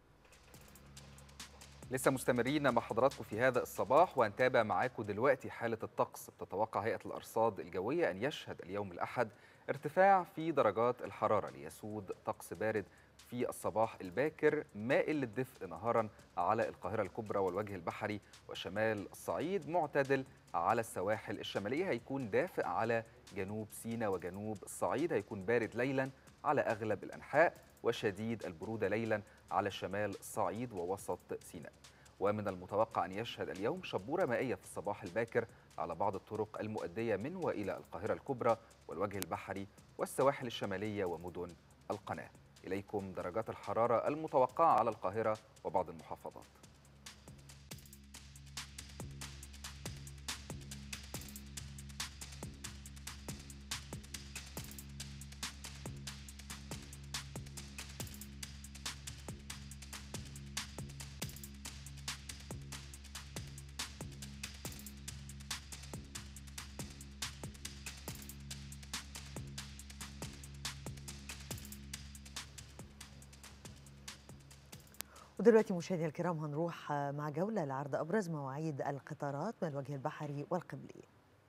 لسه مستمرين مع حضراتكم في هذا الصباح وهنتابع معاكم دلوقتي حالة الطقس بتتوقع هيئة الأرصاد الجوية أن يشهد اليوم الأحد ارتفاع في درجات الحرارة ليسود طقس بارد في الصباح الباكر مائل للدفء نهارا على القاهرة الكبرى والوجه البحري وشمال الصعيد معتدل على السواحل الشمالية هيكون دافئ على جنوب سيناء وجنوب الصعيد هيكون بارد ليلا على أغلب الأنحاء وشديد البرودة ليلا على شمال الصعيد ووسط سيناء ومن المتوقع أن يشهد اليوم شبورة مائية في الصباح الباكر على بعض الطرق المؤدية من وإلى القاهرة الكبرى والوجه البحري والسواحل الشمالية ومدن القناة إليكم درجات الحرارة المتوقعة على القاهرة وبعض المحافظات ودلوقتي مشاهدينا الكرام هنروح مع جولة لعرض أبرز مواعيد القطارات من الوجه البحري والقبلي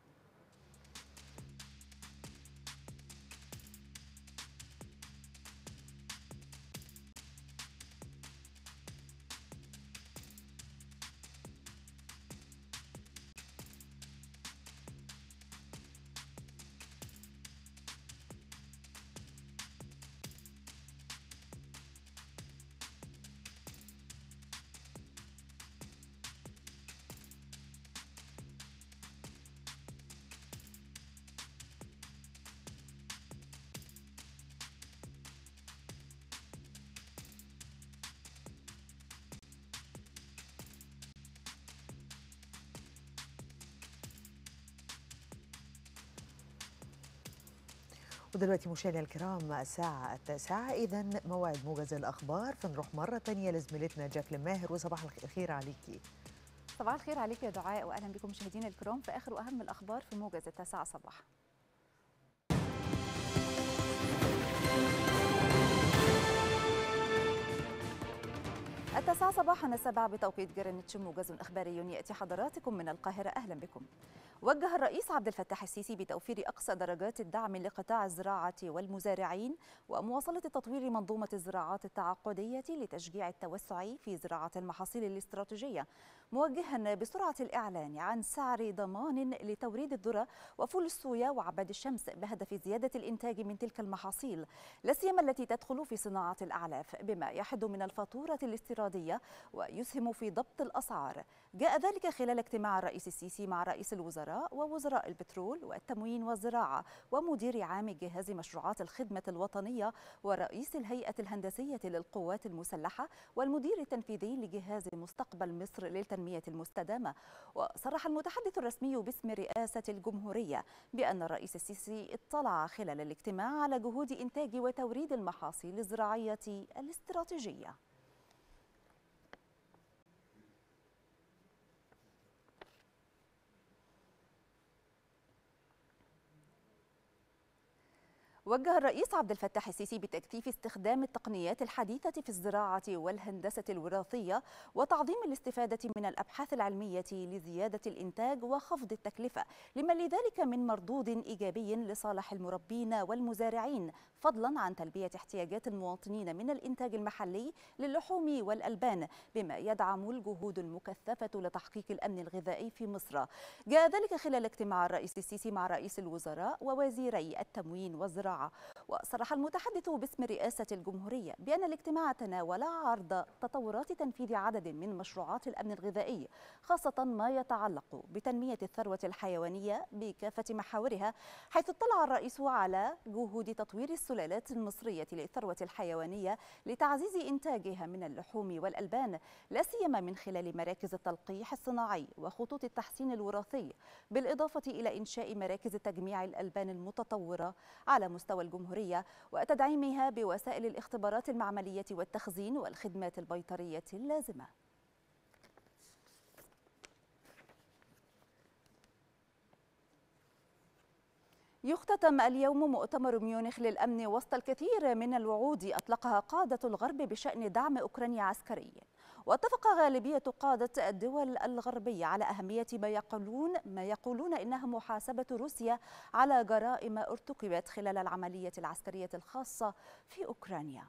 ودلوقتي مشاهدينا الكرام الساعة التاسعة إذا موعد موجز الأخبار فنروح مرة تانية لزميلتنا جاكلين ماهر وصباح الخير عليكي صباح الخير عليك يا دعاء وأهلا بكم مشاهدينا الكرام في آخر وأهم الأخبار في موجز التاسعة صباحا التاسعة صباحا السبع بتوقيت جرينتش موجز إخباري يأتي حضراتكم من القاهرة أهلا بكم وجه الرئيس عبد الفتاح السيسي بتوفير أقصى درجات الدعم لقطاع الزراعة والمزارعين ومواصلة تطوير منظومة الزراعات التعاقدية لتشجيع التوسع في زراعة المحاصيل الاستراتيجية موجها بسرعة الإعلان عن سعر ضمان لتوريد الذرة وفول الصويا وعباد الشمس بهدف زيادة الإنتاج من تلك المحاصيل لا سيما التي تدخل في صناعة الأعلاف بما يحد من الفاتورة الاستيرادية ويسهم في ضبط الأسعار جاء ذلك خلال اجتماع الرئيس السيسي مع رئيس الوزراء ووزراء البترول والتموين والزراعة ومدير عام جهاز مشروعات الخدمة الوطنية ورئيس الهيئة الهندسية للقوات المسلحة والمدير التنفيذي لجهاز مستقبل مصر للتنمية المستدامة وصرح المتحدث الرسمي باسم رئاسة الجمهورية بأن الرئيس السيسي اطلع خلال الاجتماع على جهود إنتاج وتوريد المحاصيل الزراعية الاستراتيجية وجه الرئيس عبد الفتاح السيسي بتكثيف استخدام التقنيات الحديثة في الزراعة والهندسة الوراثية وتعظيم الاستفادة من الأبحاث العلمية لزيادة الإنتاج وخفض التكلفة لما لذلك من مردود إيجابي لصالح المربين والمزارعين فضلا عن تلبية احتياجات المواطنين من الإنتاج المحلي للحوم والألبان بما يدعم الجهود المكثفة لتحقيق الأمن الغذائي في مصر جاء ذلك خلال اجتماع الرئيس السيسي مع رئيس الوزراء ووزيري التموين والزراعة وصرح المتحدث باسم رئاسة الجمهورية بأن الاجتماع تناول عرض تطورات تنفيذ عدد من مشروعات الأمن الغذائي خاصة ما يتعلق بتنمية الثروة الحيوانية بكافة محاورها حيث اطلع الرئيس على جهود تطوير السلالات المصرية للثروة الحيوانية لتعزيز إنتاجها من اللحوم والألبان لا سيما من خلال مراكز التلقيح الصناعي وخطوط التحسين الوراثي بالإضافة إلى إنشاء مراكز تجميع الألبان المتطورة على مستوى الجمهورية وتدعيمها بوسائل الاختبارات المعملية والتخزين والخدمات البيطرية اللازمة يختتم اليوم مؤتمر ميونخ للأمن وسط الكثير من الوعود أطلقها قادة الغرب بشأن دعم أوكرانيا عسكريا واتفق غالبية قادة الدول الغربية على أهمية ما يقولون ما يقولون إنها محاسبة روسيا على جرائم ارتكبت خلال العملية العسكرية الخاصة في أوكرانيا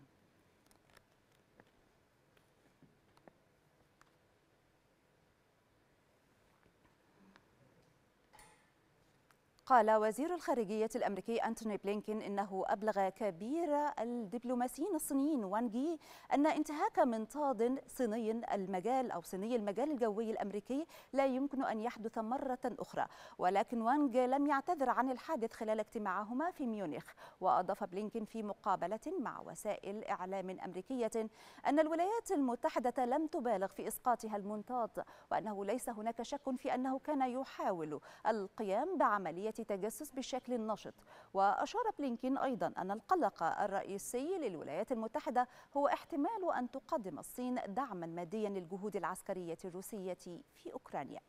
قال وزير الخارجية الأمريكي أنتوني بلينكين إنه أبلغ كبير الدبلوماسيين الصينيين وانجي أن انتهاك منطاد صيني المجال أو صيني المجال الجوي الأمريكي لا يمكن أن يحدث مرة أخرى ولكن وانج لم يعتذر عن الحادث خلال اجتماعهما في ميونخ وأضاف بلينكين في مقابلة مع وسائل إعلام أمريكية أن الولايات المتحدة لم تبالغ في إسقاطها المنطاد وأنه ليس هناك شك في أنه كان يحاول القيام بعملية تجسس بشكل نشط وأشار بلينكين أيضا أن القلق الرئيسي للولايات المتحدة هو احتمال أن تقدم الصين دعما ماديا للجهود العسكرية الروسية في أوكرانيا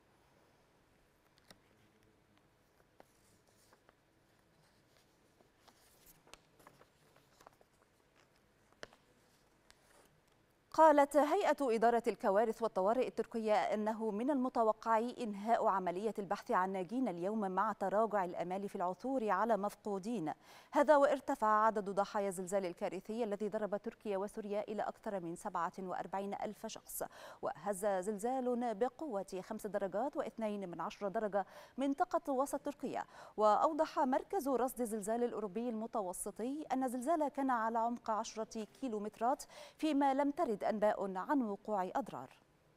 قالت هيئة إدارة الكوارث والطوارئ التركية أنه من المتوقع إنهاء عملية البحث عن ناجين اليوم مع تراجع الأمال في العثور على مفقودين هذا وارتفع عدد ضحايا الزلزال الكارثي الذي ضرب تركيا وسوريا إلى أكثر من 47 ألف شخص وهز زلزال بقوة 5 درجات و2 من عشرة درجة منطقة وسط تركيا وأوضح مركز رصد الزلزال الأوروبي المتوسطي أن الزلزال كان على عمق 10 كيلومترات فيما لم ترد أنباء عن وقوع أضرار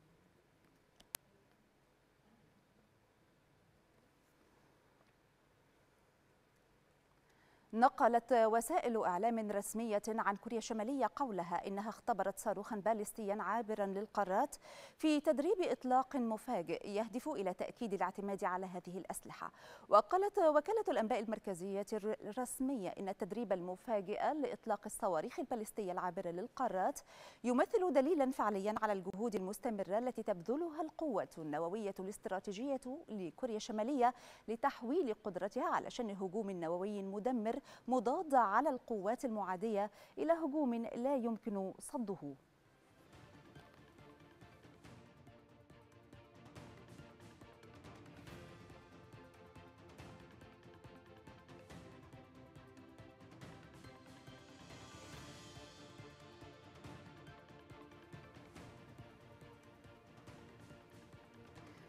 نقلت وسائل إعلام رسمية عن كوريا الشمالية قولها إنها اختبرت صاروخا باليستيا عابرا للقارات في تدريب إطلاق مفاجئ يهدف إلى تأكيد الاعتماد على هذه الأسلحة وقالت وكالة الأنباء المركزية الرسمية إن التدريب المفاجئ لإطلاق الصواريخ الباليستية العابرة للقارات يمثل دليلا فعليا على الجهود المستمرة التي تبذلها القوة النووية الاستراتيجية لكوريا الشمالية لتحويل قدرتها على شن هجوم نووي مدمر مضاد على القوات المعادية إلى هجوم لا يمكن صده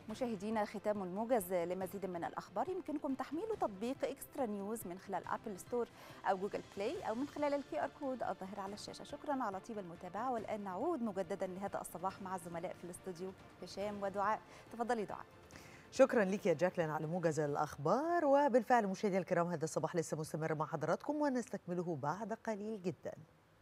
مشاهدينا ختام الموجز لمزيد من الأخبار يمكنكم تحميل تطبيق إكسترا نيوز من خلال أبل ستور أو جوجل بلاي أو من خلال الكي آر كود الظاهر على الشاشة شكرا على طيب المتابعة والآن نعود مجددا لهذا الصباح مع الزملاء في الاستوديو هشام ودعاء تفضلي دعاء شكرا لك يا جاكلين على موجز الاخبار وبالفعل مشاهدينا الكرام هذا الصباح لسه مستمر مع حضراتكم ونستكمله بعد قليل جدا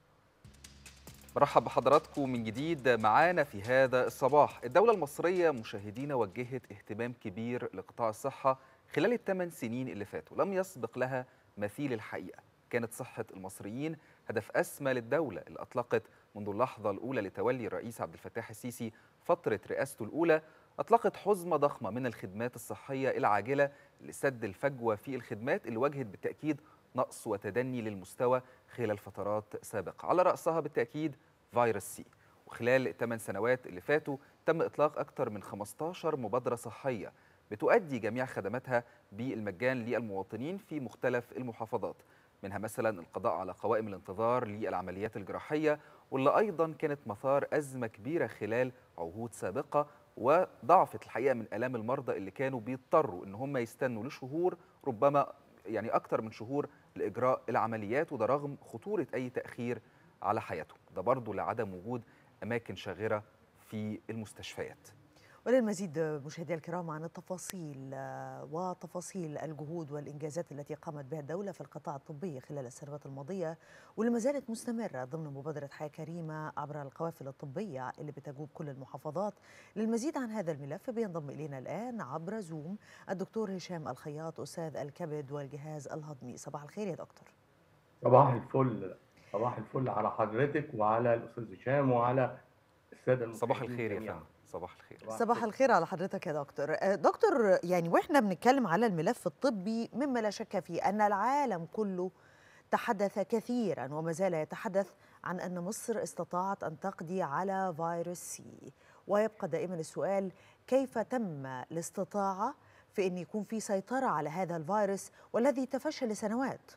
مرحب بحضراتكم من جديد معانا في هذا الصباح الدولة المصرية مشاهدينا وجهت اهتمام كبير لقطاع الصحة خلال الثمان سنين اللي فاتوا لم يسبق لها مثيل الحقيقة كانت صحة المصريين هدف أسمى للدولة اللي أطلقت منذ اللحظة الأولى لتولي الرئيس عبد الفتاح السيسي فترة رئاسته الأولى أطلقت حزمة ضخمة من الخدمات الصحية العاجلة لسد الفجوة في الخدمات اللي واجهت بالتأكيد نقص وتدني للمستوى خلال فترات سابقة على رأسها بالتأكيد فيروس سي وخلال الثمان سنوات اللي فاتوا تم إطلاق أكثر من 15 مبادرة صحية بتؤدي جميع خدماتها بالمجان للمواطنين في مختلف المحافظات منها مثلا القضاء على قوائم الانتظار للعمليات الجراحية واللي أيضا كانت مثار أزمة كبيرة خلال عهود سابقة وضعفت الحقيقة من آلام المرضى اللي كانوا بيضطروا إن هم يستنوا لشهور ربما يعني أكتر من شهور لإجراء العمليات وده رغم خطورة أي تأخير على حياتهم ده برضه لعدم وجود أماكن شاغرة في المستشفيات وللمزيد مشاهدينا الكرام عن التفاصيل وتفاصيل الجهود والإنجازات التي قامت بها الدولة في القطاع الطبي خلال السنوات الماضية واللي ما زالت مستمرة ضمن مبادرة حياة كريمة عبر القوافل الطبية اللي بتجوب كل المحافظات للمزيد عن هذا الملف بينضم إلينا الآن عبر زوم الدكتور هشام الخياط أستاذ الكبد والجهاز الهضمي صباح الخير يا دكتور صباح الفل صباح الفل على حضرتك وعلى الأستاذ هشام وعلى السادة صباح الخير يا فندم صباح الخير صباح الخير على حضرتك يا دكتور دكتور يعني واحنا بنتكلم على الملف الطبي مما لا شك فيه ان العالم كله تحدث كثيرا وما زال يتحدث عن ان مصر استطاعت ان تقضي على فيروس سي ويبقى دائما السؤال كيف تم الاستطاعه في ان يكون في سيطره على هذا الفيروس والذي تفشى لسنوات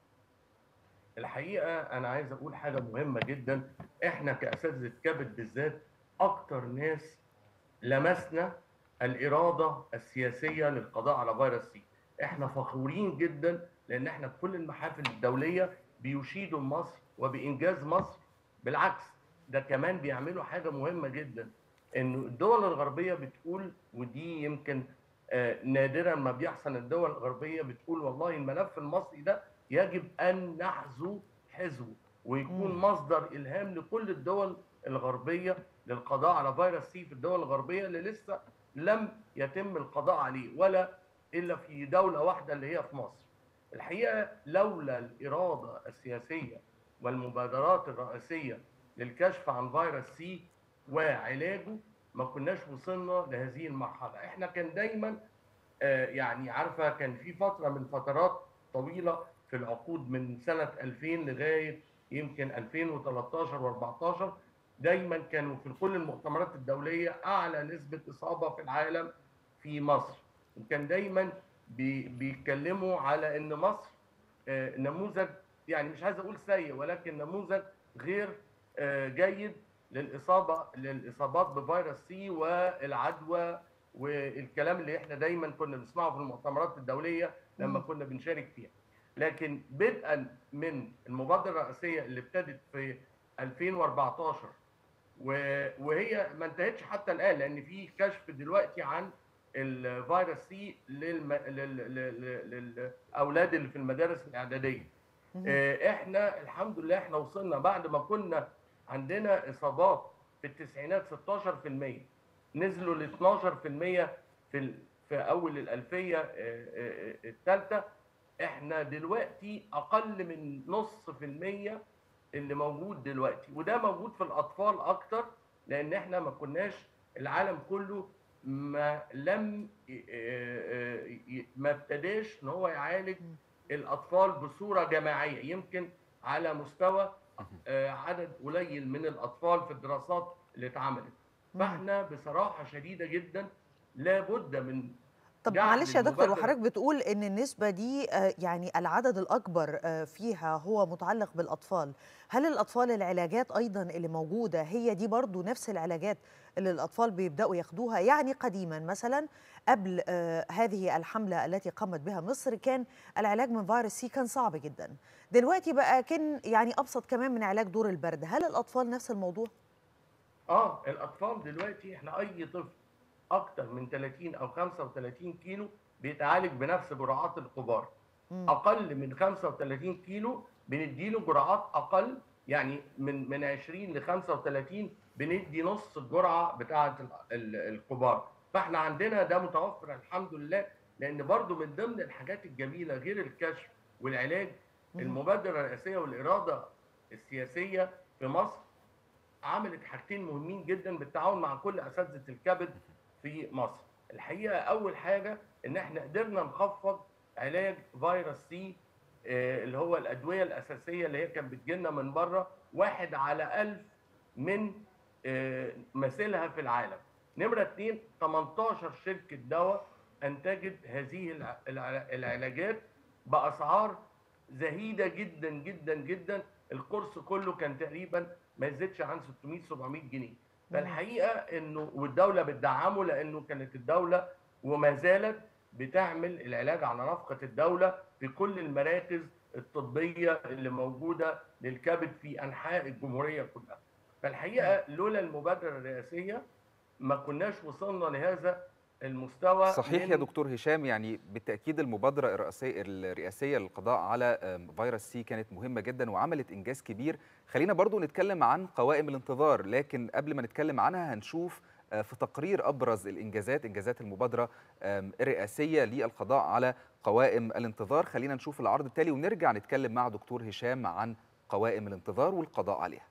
الحقيقه انا عايز اقول حاجه مهمه جدا احنا كاساتذه كبد بالذات اكتر ناس لمسنا الاراده السياسيه للقضاء على فيروس سي احنا فخورين جدا لان احنا في كل المحافل الدوليه بيشيدوا مصر وبانجاز مصر بالعكس ده كمان بيعملوا حاجه مهمه جدا انه الدول الغربيه بتقول ودي يمكن آه نادرا ما بيحصل الدول الغربيه بتقول والله الملف المصري ده يجب ان نحذو حذو ويكون مصدر الهام لكل الدول الغربيه للقضاء على فيروس سي في الدول الغربيه اللي لسه لم يتم القضاء عليه ولا الا في دوله واحده اللي هي في مصر. الحقيقه لولا الاراده السياسيه والمبادرات الرئاسيه للكشف عن فيروس سي وعلاجه ما كناش وصلنا لهذه المرحله، احنا كان دايما آه يعني عارفه كان في فتره من فترات طويله في العقود من سنه 2000 لغايه يمكن 2013 و14 دايما كانوا في كل المؤتمرات الدوليه اعلى نسبه اصابه في العالم في مصر وكان دايما بي بيتكلموا على ان مصر آه نموذج يعني مش عايز اقول سيء ولكن نموذج غير آه جيد للاصابه للاصابات بفيروس سي والعدوى والكلام اللي احنا دايما كنا بنسمعه في المؤتمرات الدوليه لما كنا بنشارك فيها لكن بدءا من المبادره الرئاسيه اللي ابتدت في 2014 وهي ما انتهتش حتى الان لان في كشف دلوقتي عن الفيروس سي للم... لل... للاولاد اللي في المدارس الاعداديه احنا الحمد لله احنا وصلنا بعد ما كنا عندنا اصابات في التسعينات 16% نزلوا ل 12% في ال... في اول الالفيه الثالثه احنا دلوقتي اقل من نص في الميه اللي موجود دلوقتي وده موجود في الاطفال اكتر لان احنا ما كناش العالم كله ما لم ما ابتداش ان هو يعالج الاطفال بصوره جماعيه يمكن على مستوى عدد قليل من الاطفال في الدراسات اللي اتعملت فاحنا بصراحه شديده جدا لابد من طب جعل معلش يا دكتور المبادرة- وحضرتك بتقول ان النسبه دي آه، يعني العدد الاكبر آه، فيها هو متعلق بالاطفال هل الاطفال العلاجات ايضا اللي موجوده هي دي برضو نفس العلاجات اللي الاطفال بيبداوا ياخدوها يعني قديما مثلا قبل آه، هذه الحمله التي قامت بها مصر كان العلاج من فيروس سي كان صعب جدا دلوقتي بقى كان يعني ابسط كمان من علاج دور البرد هل الاطفال نفس الموضوع اه الاطفال دلوقتي احنا اي طفل اكتر من 30 او 35 كيلو بيتعالج بنفس جرعات الكبار مم. اقل من 35 كيلو بنديله جرعات اقل يعني من من 20 ل 35 بندي نص الجرعه بتاعه ال- ال- الكبار فاحنا عندنا ده متوفر الحمد لله لان برضو من ضمن الحاجات الجميله غير الكشف والعلاج مم. المبادره الرئاسيه والاراده السياسيه في مصر عملت حاجتين مهمين جدا بالتعاون مع كل اساتذه الكبد في مصر. الحقيقه اول حاجه ان احنا قدرنا نخفض علاج فيروس سي آه، اللي هو الادويه الاساسيه اللي هي كانت بتجيلنا من بره واحد على ألف من آه، مثيلها في العالم. نمره اثنين 18 شركه دواء انتجت هذه الع- الع- العلاجات باسعار زهيده جدا جدا جدا القرص كله كان تقريبا ما يزيدش عن 600 700 جنيه فالحقيقه انه والدوله بتدعمه لانه كانت الدوله وما زالت بتعمل العلاج على نفقه الدوله في كل المراكز الطبيه اللي موجوده للكبد في انحاء الجمهوريه كلها فالحقيقه لولا المبادره الرئاسيه ما كناش وصلنا لهذا المستوى صحيح من يا دكتور هشام يعني بالتاكيد المبادره الرئاسيه الرئاسيه للقضاء على آم، فيروس سي كانت مهمه جدا وعملت انجاز كبير خلينا برضو نتكلم عن قوائم الانتظار لكن قبل ما نتكلم عنها هنشوف آه، في تقرير ابرز الانجازات انجازات المبادره آم، الرئاسيه للقضاء على قوائم الانتظار خلينا نشوف العرض التالي ونرجع نتكلم مع دكتور هشام عن قوائم الانتظار والقضاء عليها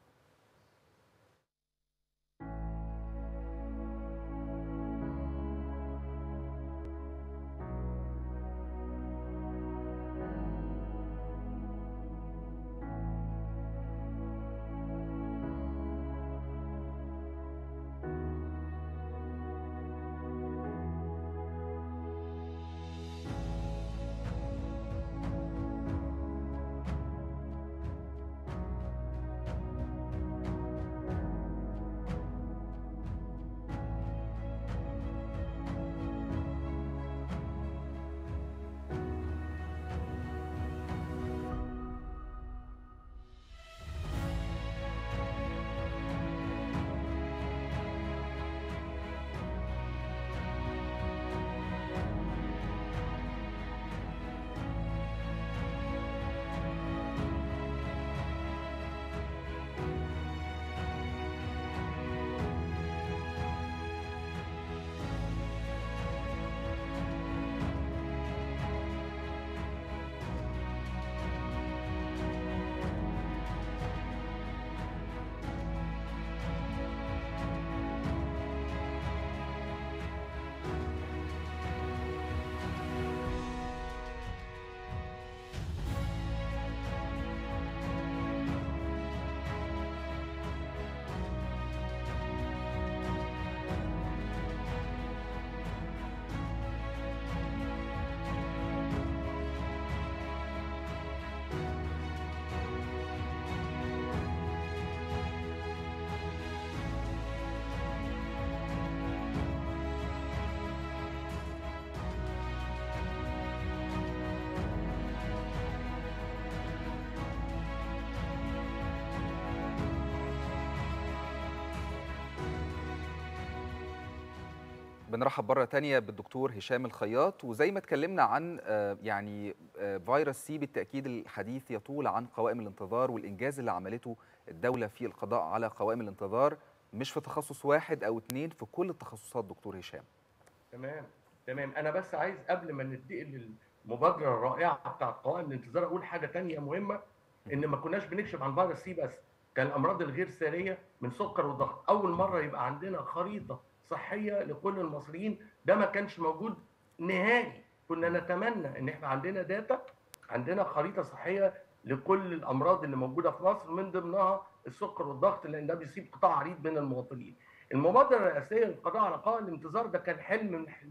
بنرحب مرة تانية بالدكتور هشام الخياط وزي ما اتكلمنا عن آه، يعني آه، فيروس سي بالتأكيد الحديث يطول عن قوائم الانتظار والإنجاز اللي عملته الدولة في القضاء على قوائم الانتظار مش في تخصص واحد أو اتنين في كل التخصصات دكتور هشام تمام تمام انا بس عايز قبل ما ننتقل للمبادره الرائعه بتاعت قوائم الانتظار اقول حاجه تانية مهمه ان ما كناش بنكشف عن فيروس سي بس كان الامراض الغير ساريه من سكر وضغط اول مره يبقى عندنا خريطه صحيه لكل المصريين ده ما كانش موجود نهائي كنا نتمنى ان احنا عندنا داتا عندنا خريطه صحيه لكل الامراض اللي موجوده في مصر من ضمنها السكر والضغط لان ده بيصيب قطاع عريض من المواطنين المبادره الرئاسيه للقضاء على قوائم الانتظار ده كان حلم من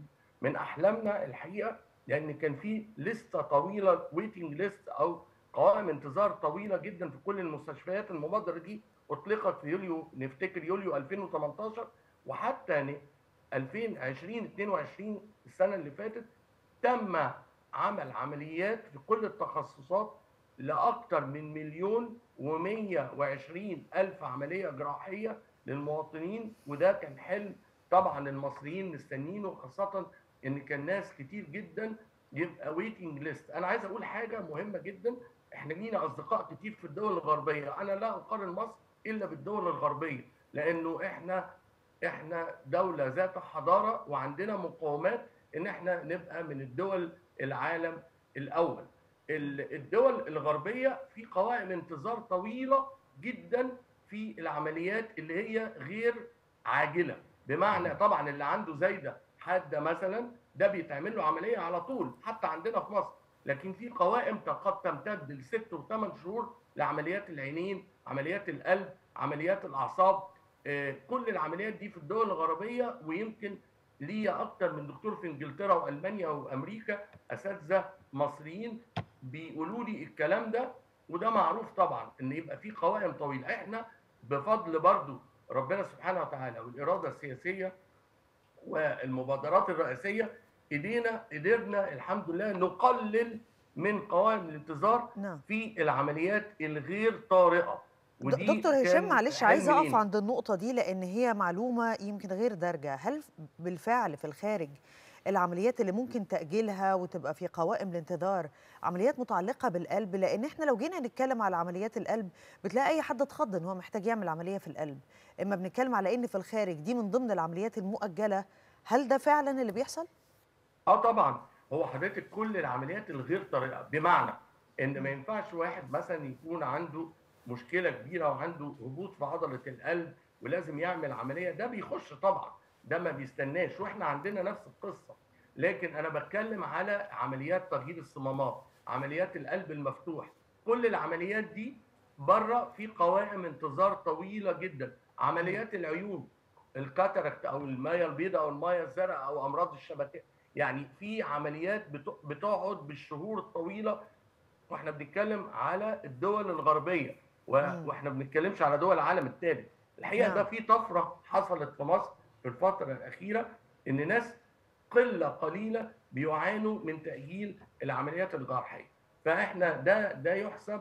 من احلامنا الحقيقه لان كان في لسته طويله ويتنج ليست او قوائم انتظار طويله جدا في كل المستشفيات المبادره دي اطلقت في يوليو نفتكر يوليو 2018 وحتى ن- 2020 22 السنه اللي فاتت تم عمل عمليات في كل التخصصات لاكثر من مليون و120 الف عمليه جراحيه للمواطنين وده كان حلم طبعا المصريين مستنينه خاصه ان كان ناس كتير جدا يبقى ويتنج ليست انا عايز اقول حاجه مهمه جدا احنا لينا اصدقاء كتير في الدول الغربيه انا لا اقارن مصر الا بالدول الغربيه لانه احنا احنا دوله ذات حضاره وعندنا مقومات ان احنا نبقى من الدول العالم الاول ال- الدول الغربيه في قوائم انتظار طويله جدا في العمليات اللي هي غير عاجله بمعنى طبعا اللي عنده زايده حاده مثلا ده بيتعمل له عمليه على طول حتى عندنا في مصر لكن في قوائم قد تمتد لست وثمان شهور لعمليات العينين عمليات القلب عمليات الاعصاب آه، كل العمليات دي في الدول الغربيه ويمكن ليا اكتر من دكتور في انجلترا والمانيا وامريكا اساتذه مصريين بيقولوا لي الكلام ده وده معروف طبعا ان يبقى في قوائم طويله احنا بفضل برضو ربنا سبحانه وتعالى والاراده السياسيه والمبادرات الرئاسيه ايدينا قدرنا الحمد لله نقلل من قوائم الانتظار نعم. في العمليات الغير طارئه د- ودي دكتور هشام كان معلش حلم عايزه اقف لينا. عند النقطه دي لان هي معلومه يمكن غير دارجه هل بالفعل في الخارج العمليات اللي ممكن تاجيلها وتبقى في قوائم الانتظار عمليات متعلقه بالقلب لان احنا لو جينا نتكلم على عمليات القلب بتلاقي اي حد اتخض ان هو محتاج يعمل عمليه في القلب اما بنتكلم على ان في الخارج دي من ضمن العمليات المؤجله هل ده فعلا اللي بيحصل اه طبعا هو حضرتك كل العمليات الغير طارئه بمعنى ان ما ينفعش واحد مثلا يكون عنده مشكله كبيره وعنده هبوط في عضله القلب ولازم يعمل عمليه ده بيخش طبعا ده ما بيستناش واحنا عندنا نفس القصه لكن انا بتكلم على عمليات تغيير الصمامات عمليات القلب المفتوح كل العمليات دي بره في قوائم انتظار طويله جدا عمليات العيون الكاتاراكت او المايه البيضاء او المايه الزرقاء او امراض الشبكيه يعني في عمليات بت- بتقعد بالشهور الطويله واحنا بنتكلم على الدول الغربيه و- مم. واحنا ما بنتكلمش على دول العالم الثالث الحقيقه نعم. ده في طفره حصلت في مصر في الفتره الاخيره ان ناس قله قليله بيعانوا من تاجيل العمليات الجراحيه فاحنا ده ده يحسب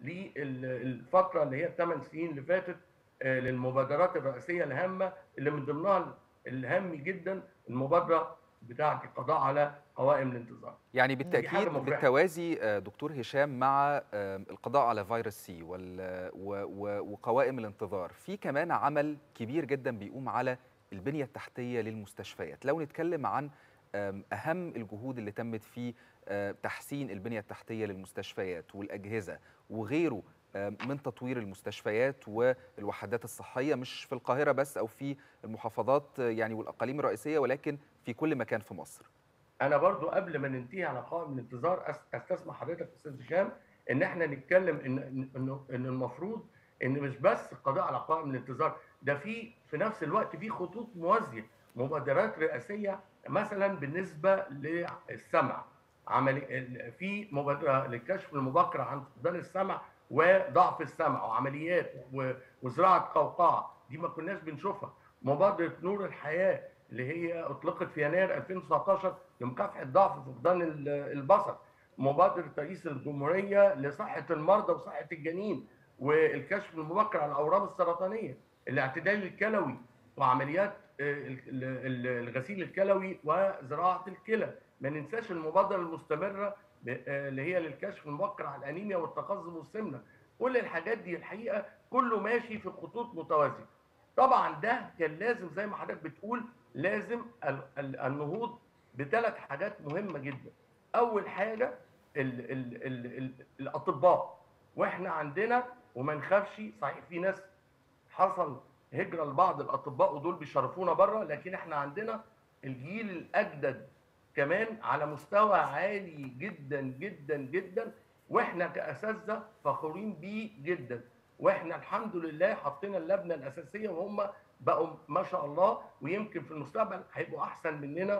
للفتره اللي هي الثمان سنين اللي فاتت آه، للمبادرات الرئاسيه الهامه اللي من ضمنها الهام جدا المبادره بتاعه القضاء على قوائم الانتظار يعني دي حاجة بالتأكيد مفرحة. بالتوازي آه، دكتور هشام مع آه، القضاء على فيروس سي وال- و- و- وقوائم الانتظار في كمان عمل كبير جدا بيقوم على البنية التحتية للمستشفيات لو نتكلم عن آم، أهم الجهود اللي تمت في آه، تحسين البنية التحتية للمستشفيات والأجهزة وغيره آم، من تطوير المستشفيات والوحدات الصحية مش في القاهرة بس أو في المحافظات آه، يعني والأقاليم الرئيسية ولكن في كل مكان في مصر انا برضو قبل ما ننتهي على قائمه الانتظار أس- استسمح حضرتك استاذ هشام ان احنا نتكلم ان ان إنه- ان المفروض ان مش بس القضاء على قائمه الانتظار ده في في نفس الوقت في خطوط موازيه مبادرات رئاسيه مثلا بالنسبه للسمع عملي ال- في مبادره للكشف المبكر عن فقدان السمع وضعف السمع وعمليات و- وزراعه قوقعه دي ما كناش بنشوفها مبادره نور الحياه اللي هي اطلقت في يناير 2019 لمكافحه ضعف فقدان ال- البصر مبادره رئيس الجمهوريه لصحه المرضى وصحه الجنين والكشف المبكر على الاورام السرطانيه الاعتدال الكلوي وعمليات آه، ال- ال- الغسيل الكلوي وزراعه الكلى ما ننساش المبادره المستمره ب- آه، اللي هي للكشف المبكر على الانيميا والتقزم والسمنه كل الحاجات دي الحقيقه كله ماشي في خطوط متوازيه طبعا ده كان لازم زي ما حضرتك بتقول لازم ال- ال- النهوض بثلاث حاجات مهمه جدا اول حاجه ال ال ال ال الاطباء واحنا عندنا وما نخافش صحيح في ناس حصل هجره لبعض الاطباء ودول بيشرفونا بره لكن احنا عندنا الجيل الاجدد كمان على مستوى عالي جدا جدا جدا واحنا كاساتذه فخورين بيه جدا واحنا الحمد لله حطينا اللبنه الاساسيه وهم بقوا ما شاء الله ويمكن في المستقبل هيبقوا احسن مننا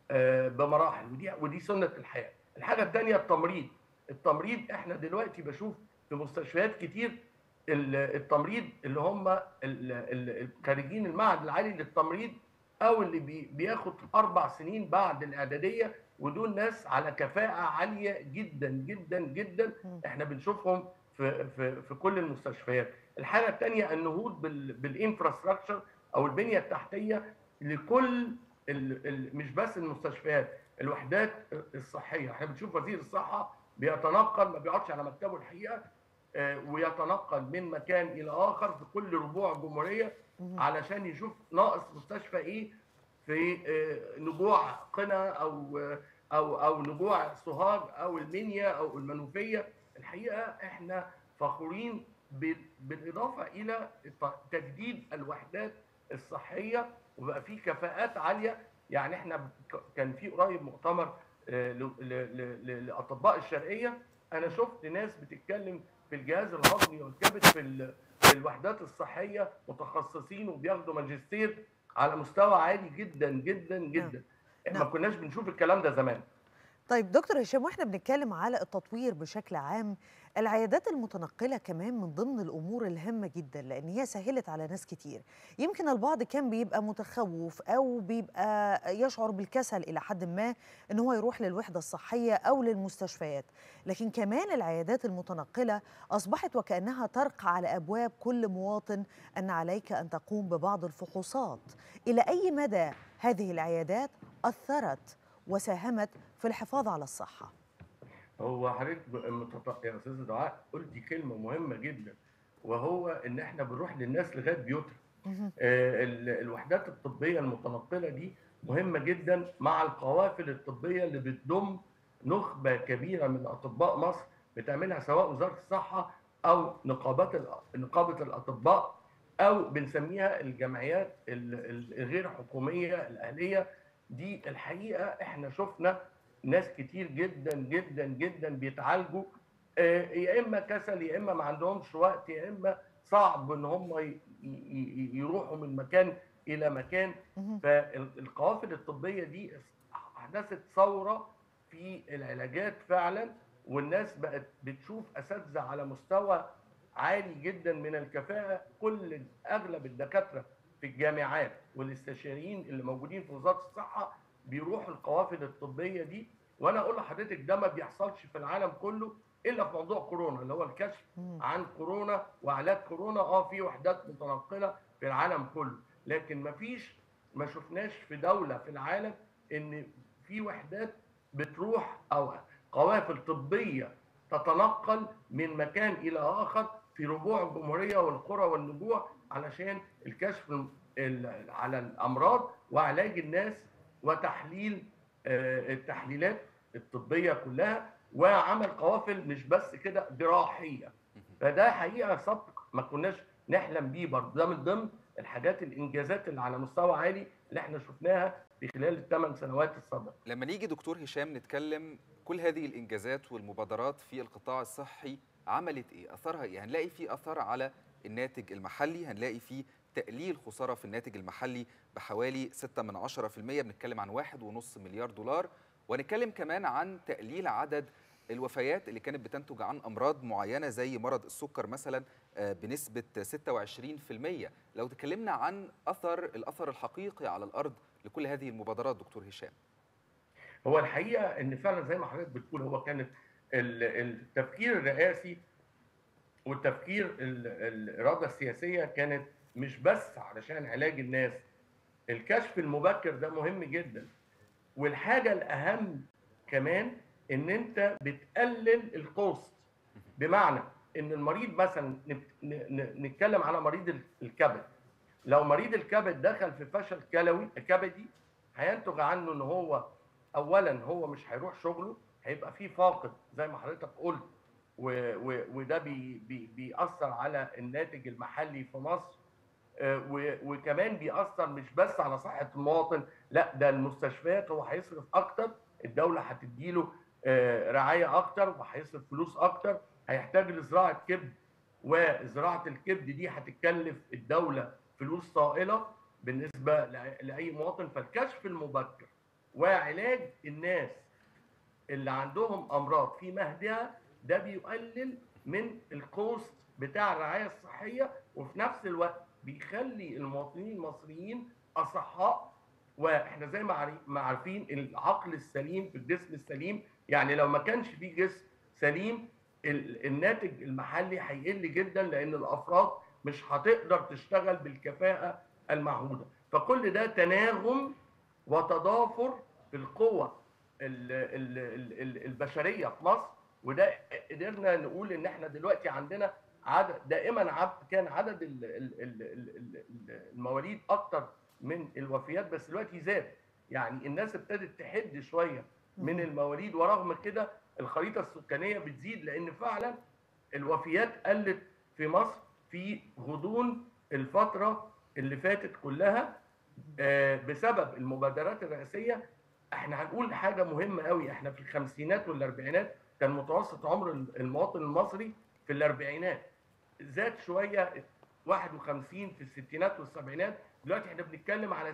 آه، بمراحل ودي ودي سنه الحياه الحاجه الثانيه التمريض التمريض احنا دلوقتي بشوف في مستشفيات كتير ال- التمريض اللي هم ال- ال- خارجين المعهد العالي للتمريض او اللي بي- بياخد اربع سنين بعد الاعداديه ودول ناس على كفاءه عاليه جدا جدا جدا احنا بنشوفهم في في في كل المستشفيات الحاجه الثانيه النهوض بال- بالانفراستراكشر او البنيه التحتيه لكل ال ال مش بس المستشفيات الوحدات الصحيه احنا بنشوف وزير الصحه بيتنقل ما بيقعدش على مكتبه الحقيقه آه، ويتنقل من مكان الى اخر في كل ربوع الجمهوريه علشان يشوف ناقص مستشفى ايه في آه، نجوع قنا او آه، او او نجوع سوهاج او المنيا او المنوفيه الحقيقه احنا فخورين بال- بالاضافه الى الت- تجديد الوحدات الصحيه وبقى في كفاءات عاليه يعني احنا ك- كان في قريب مؤتمر آه، ل- ل- ل- ل- لاطباء الشرقيه انا شفت ناس بتتكلم في الجهاز الهضمي والكبد في ال- في الوحدات الصحيه متخصصين وبياخدوا ماجستير على مستوى عالي جدا جدا جدا ما نعم. كناش بنشوف الكلام ده زمان طيب دكتور هشام واحنا بنتكلم على التطوير بشكل عام العيادات المتنقلة كمان من ضمن الأمور الهامة جدا لأن هي سهلت على ناس كتير يمكن البعض كان بيبقى متخوف أو بيبقى يشعر بالكسل إلى حد ما أن هو يروح للوحدة الصحية أو للمستشفيات لكن كمان العيادات المتنقلة أصبحت وكأنها ترقى على أبواب كل مواطن أن عليك أن تقوم ببعض الفحوصات إلى أي مدى هذه العيادات أثرت وساهمت في الحفاظ على الصحة هو حضرتك ب- متط- يا استاذ دعاء قلتي كلمه مهمه جدا وهو ان احنا بنروح للناس لغايه بيوتها آه، ال- الوحدات الطبيه المتنقله دي مهمه جدا مع القوافل الطبيه اللي بتضم نخبه كبيره من اطباء مصر بتعملها سواء وزاره الصحه او نقابات الأ- نقابه الاطباء او بنسميها الجمعيات ال- ال- الغير حكوميه الاهليه دي الحقيقه احنا شفنا ناس كتير جدا جدا جدا بيتعالجوا آه، يا اما كسل يا اما ما عندهمش وقت يا اما صعب ان هم ي- ي- يروحوا من مكان الى مكان فالقوافل الطبيه دي احدثت ثوره في العلاجات فعلا والناس بقت بتشوف اساتذه على مستوى عالي جدا من الكفاءه كل اغلب الدكاتره في الجامعات والاستشاريين اللي موجودين في وزاره الصحه بيروحوا القوافل الطبيه دي وانا اقول لحضرتك ده ما بيحصلش في العالم كله الا في موضوع كورونا اللي هو الكشف عن كورونا وعلاج كورونا اه في وحدات متنقله في العالم كله لكن ما فيش ما شفناش في دوله في العالم ان في وحدات بتروح او قوافل طبيه تتنقل من مكان الى اخر في ربوع الجمهوريه والقرى والنجوع علشان الكشف ال- على الامراض وعلاج الناس وتحليل آه، التحليلات الطبيه كلها وعمل قوافل مش بس كده جراحيه فده حقيقه سبق ما كناش نحلم بيه برضه ده من ضمن الحاجات الانجازات اللي على مستوى عالي اللي احنا شفناها في خلال الثمان سنوات السابقه لما نيجي دكتور هشام نتكلم كل هذه الانجازات والمبادرات في القطاع الصحي عملت ايه اثرها ايه هنلاقي في اثر على الناتج المحلي هنلاقي في تقليل خساره في الناتج المحلي بحوالي 6 من 10% بنتكلم عن 1.5 مليار دولار وهنتكلم كمان عن تقليل عدد الوفيات اللي كانت بتنتج عن امراض معينه زي مرض السكر مثلا آه، بنسبه 26% لو تكلمنا عن اثر الاثر الحقيقي على الارض لكل هذه المبادرات دكتور هشام هو الحقيقه ان فعلا زي ما حضرتك بتقول هو كانت ال- التفكير الرئاسي والتفكير ال- الاراده السياسيه كانت مش بس علشان علاج الناس الكشف المبكر ده مهم جدا والحاجه الاهم كمان ان انت بتقلل الكوست بمعنى ان المريض مثلا نت- ن- ن- نتكلم على مريض ال- الكبد لو مريض الكبد دخل في فشل كلوي كبدي هينتج عنه ان هو اولا هو مش هيروح شغله هيبقى فيه فاقد زي ما حضرتك قلت و و وده بي بي بيأثر على الناتج المحلي في مصر آه، و- وكمان بيأثر مش بس على صحة المواطن لا ده المستشفيات هو هيصرف أكتر الدولة هتديله آه، رعاية أكتر وهيصرف فلوس أكتر هيحتاج لزراعة كبد وزراعة الكبد دي هتتكلف الدولة فلوس طائلة بالنسبة لأ- لأي مواطن فالكشف المبكر وعلاج الناس اللي عندهم امراض في مهدها ده بيقلل من الكوست بتاع الرعايه الصحيه وفي نفس الوقت بيخلي المواطنين المصريين اصحاء واحنا زي ما عاري- ما عارفين العقل السليم في الجسم السليم يعني لو ما كانش في جسم سليم ال- الناتج المحلي هيقل جدا لان الافراد مش هتقدر تشتغل بالكفاءه المعهوده فكل ده تناغم وتضافر في القوة ال- ال- ال- ال- البشرية في مصر وده قدرنا نقول ان احنا دلوقتي عندنا عدد دائما عد كان عدد ال- ال- ال- ال- ال- المواليد اكتر من الوفيات بس دلوقتي زاد يعني الناس ابتدت تحد شويه من المواليد ورغم كده الخريطه السكانيه بتزيد لان فعلا الوفيات قلت في مصر في غضون الفتره اللي فاتت كلها آه، بسبب المبادرات الرئاسيه احنا هنقول حاجه مهمه قوي احنا في الخمسينات والاربعينات كان متوسط عمر المواطن المصري في الاربعينات زاد شويه 51 في الستينات والسبعينات دلوقتي احنا بنتكلم على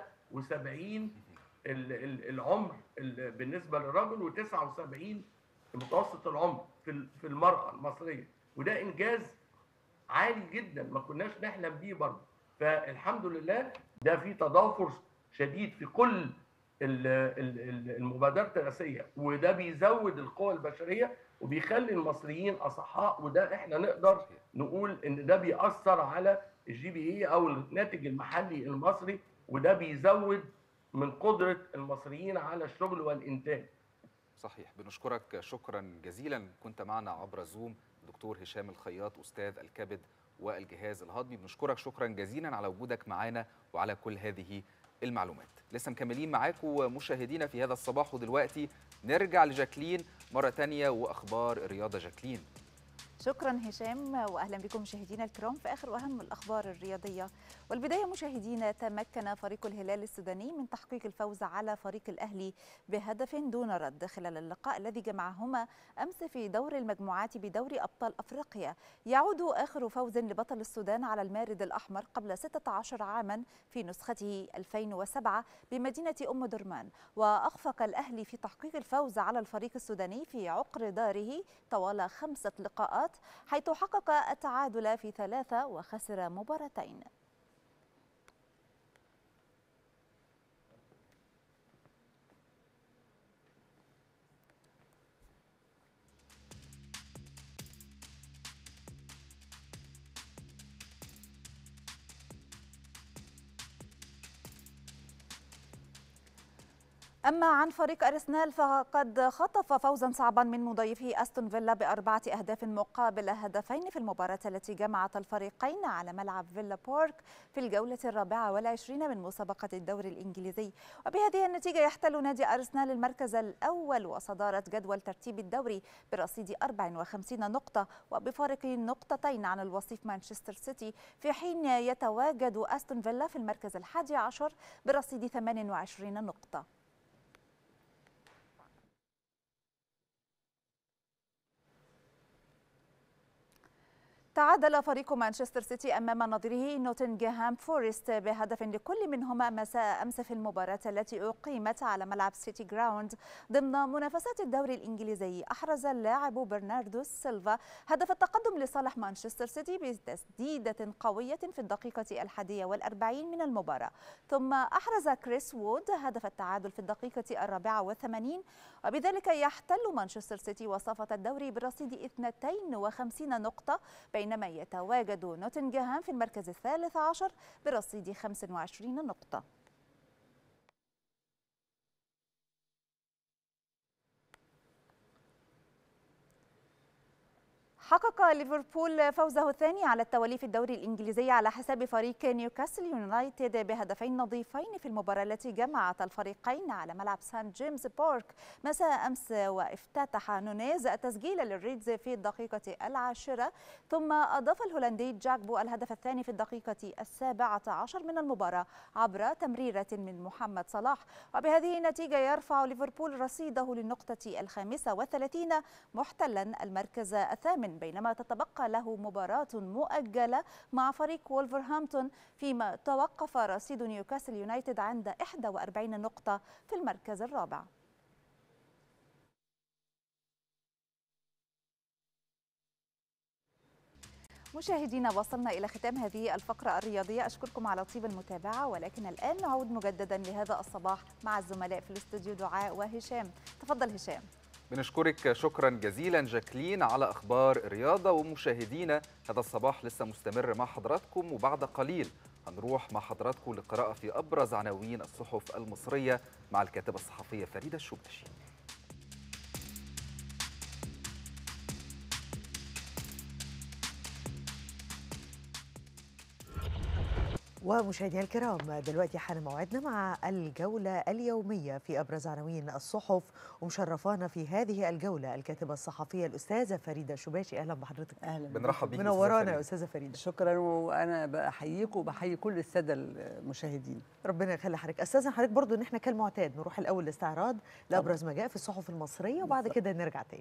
76 ال- ال- العمر ال- بالنسبه للرجل و79 متوسط العمر في ال- في المراه المصريه وده انجاز عالي جدا ما كناش نحلم بيه برضه فالحمد لله ده في تضافر شديد في كل ال- ال- ال- المبادرات الرئاسيه وده بيزود القوى البشريه وبيخلي المصريين اصحاء وده احنا نقدر نقول ان ده بيأثر على الجي بي اي او الناتج المحلي المصري وده بيزود من قدره المصريين على الشغل والانتاج صحيح بنشكرك شكرا جزيلا كنت معنا عبر زوم دكتور هشام الخياط أستاذ الكبد والجهاز الهضمي بنشكرك شكرا جزيلا على وجودك معنا وعلى كل هذه المعلومات لسه مكملين معاكم مشاهدينا في هذا الصباح ودلوقتي نرجع لجاكلين مرة تانية وأخبار الرياضة جاكلين شكرا هشام واهلا بكم مشاهدينا الكرام في اخر واهم الاخبار الرياضيه والبدايه مشاهدينا تمكن فريق الهلال السوداني من تحقيق الفوز على فريق الاهلي بهدف دون رد خلال اللقاء الذي جمعهما امس في دور المجموعات بدوري ابطال افريقيا يعود اخر فوز لبطل السودان على المارد الاحمر قبل 16 عاما في نسخته 2007 بمدينه ام درمان واخفق الاهلي في تحقيق الفوز على الفريق السوداني في عقر داره طوال خمسه لقاءات حيث حقق التعادل في ثلاثة وخسر مباراتين أما عن فريق أرسنال فقد خطف فوزا صعبا من مضيفه أستون فيلا بأربعة أهداف مقابل هدفين في المباراة التي جمعت الفريقين على ملعب فيلا بورك في الجولة الرابعة والعشرين من مسابقة الدوري الإنجليزي وبهذه النتيجة يحتل نادي أرسنال المركز الأول وصدارة جدول ترتيب الدوري برصيد 54 نقطة وبفارق نقطتين عن الوصيف مانشستر سيتي في حين يتواجد أستون فيلا في المركز الحادي عشر برصيد 28 نقطة تعادل فريق مانشستر سيتي أمام نظيره نوتنغهام فورست بهدف لكل منهما مساء أمس في المباراة التي أقيمت على ملعب سيتي جراوند ضمن منافسات الدوري الإنجليزي أحرز اللاعب برناردو سيلفا هدف التقدم لصالح مانشستر سيتي بتسديدة قوية في الدقيقة الحادية والأربعين من المباراة ثم أحرز كريس وود هدف التعادل في الدقيقة الرابعة والثمانين وبذلك يحتل مانشستر سيتي وصافة الدوري برصيد 52 نقطة بينما يتواجد نوتنغهام في المركز الثالث عشر برصيد 25 نقطة حقق ليفربول فوزه الثاني على التوالي في الدوري الإنجليزي على حساب فريق نيوكاسل يونايتد بهدفين نظيفين في المباراة التي جمعت الفريقين على ملعب سان جيمس بارك مساء أمس وافتتح نونيز التسجيل للريدز في الدقيقة العاشرة ثم أضاف الهولندي جاكبو الهدف الثاني في الدقيقة السابعة عشر من المباراة عبر تمريرة من محمد صلاح وبهذه النتيجة يرفع ليفربول رصيده للنقطة الخامسة والثلاثين محتلا المركز الثامن بينما تتبقى له مباراة مؤجلة مع فريق وولفرهامبتون فيما توقف رصيد نيوكاسل يونايتد عند 41 نقطة في المركز الرابع مشاهدينا وصلنا إلى ختام هذه الفقرة الرياضية أشكركم على طيب المتابعة ولكن الآن نعود مجددا لهذا الصباح مع الزملاء في الاستوديو دعاء وهشام تفضل هشام بنشكرك شكرا جزيلا جاكلين على اخبار الرياضه ومشاهدينا هذا الصباح لسه مستمر مع حضراتكم وبعد قليل هنروح مع حضراتكم للقراءه في ابرز عناوين الصحف المصريه مع الكاتبه الصحفيه فريده الشوبشي ومشاهدينا الكرام دلوقتي حان موعدنا مع الجولة اليومية في أبرز عناوين الصحف ومشرفانا في هذه الجولة الكاتبة الصحفية الأستاذة فريدة شباشي أهلا بحضرتك أهلا بنرحب بيك منورانا يا أستاذة فريدة شكرا وأنا بحييكم وبحيي كل السادة المشاهدين ربنا يخلي حضرتك أستاذة حضرتك برضو إن إحنا كالمعتاد نروح الأول لاستعراض لأبرز ما جاء في الصحف المصرية وبعد كده نرجع تاني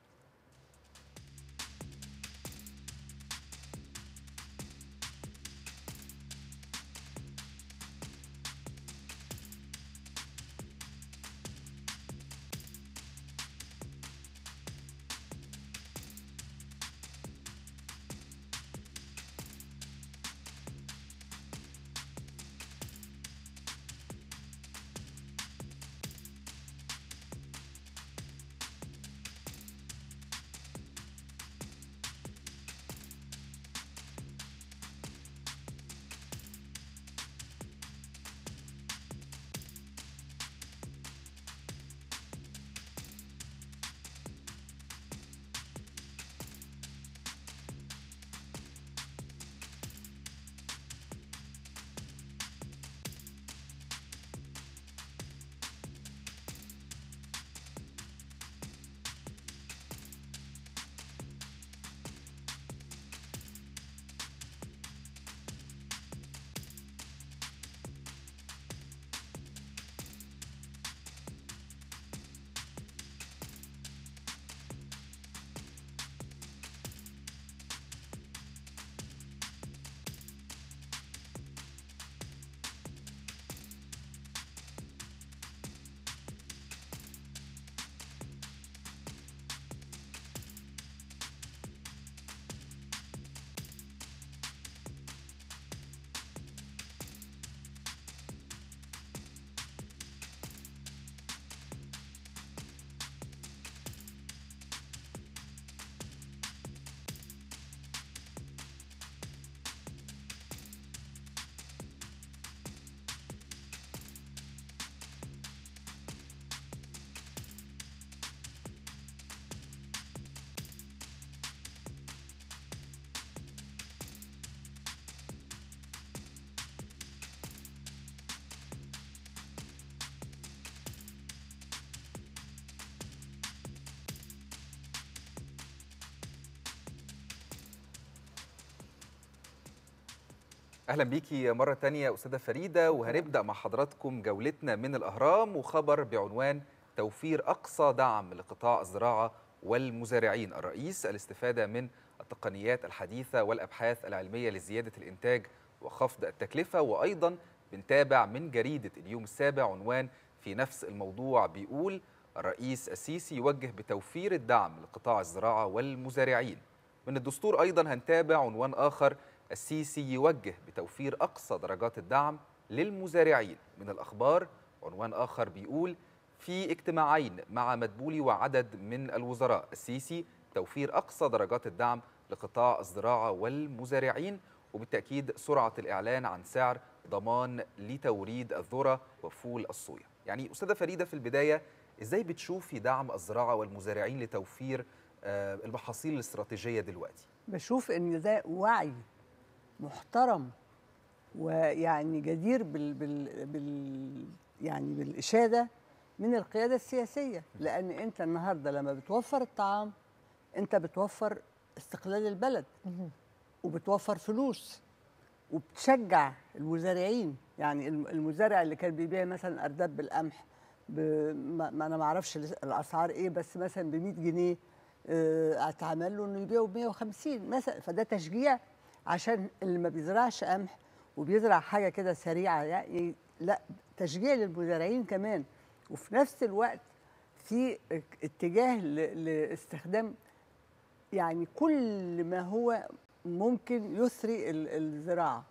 اهلا بيكي مره تانية استاذه فريده وهنبدا مع حضراتكم جولتنا من الاهرام وخبر بعنوان توفير اقصى دعم لقطاع الزراعه والمزارعين الرئيس الاستفاده من التقنيات الحديثه والابحاث العلميه لزياده الانتاج وخفض التكلفه وايضا بنتابع من جريده اليوم السابع عنوان في نفس الموضوع بيقول الرئيس السيسي يوجه بتوفير الدعم لقطاع الزراعه والمزارعين من الدستور ايضا هنتابع عنوان اخر السيسي يوجه بتوفير أقصى درجات الدعم للمزارعين من الأخبار عنوان آخر بيقول في اجتماعين مع مدبولي وعدد من الوزراء السيسي توفير أقصى درجات الدعم لقطاع الزراعة والمزارعين وبالتأكيد سرعة الإعلان عن سعر ضمان لتوريد الذرة وفول الصويا يعني أستاذة فريدة في البداية إزاي بتشوفي دعم الزراعة والمزارعين لتوفير المحاصيل الاستراتيجية دلوقتي بشوف ان ده وعي محترم ويعني جدير بال, بال, بال يعني بالإشادة من القيادة السياسية لأن أنت النهاردة لما بتوفر الطعام أنت بتوفر استقلال البلد وبتوفر فلوس وبتشجع المزارعين يعني المزارع اللي كان بيبيع مثلا أرداب بالقمح ما أنا ما أعرفش الأسعار إيه بس مثلا ب 100 جنيه آه، اتعمل له انه يبيعه ب 150 مثلا فده تشجيع عشان اللي ما بيزرعش قمح وبيزرع حاجه كده سريعه يعني لا تشجيع للمزارعين كمان وفي نفس الوقت في اتجاه ل- لاستخدام يعني كل ما هو ممكن يثري ال- الزراعه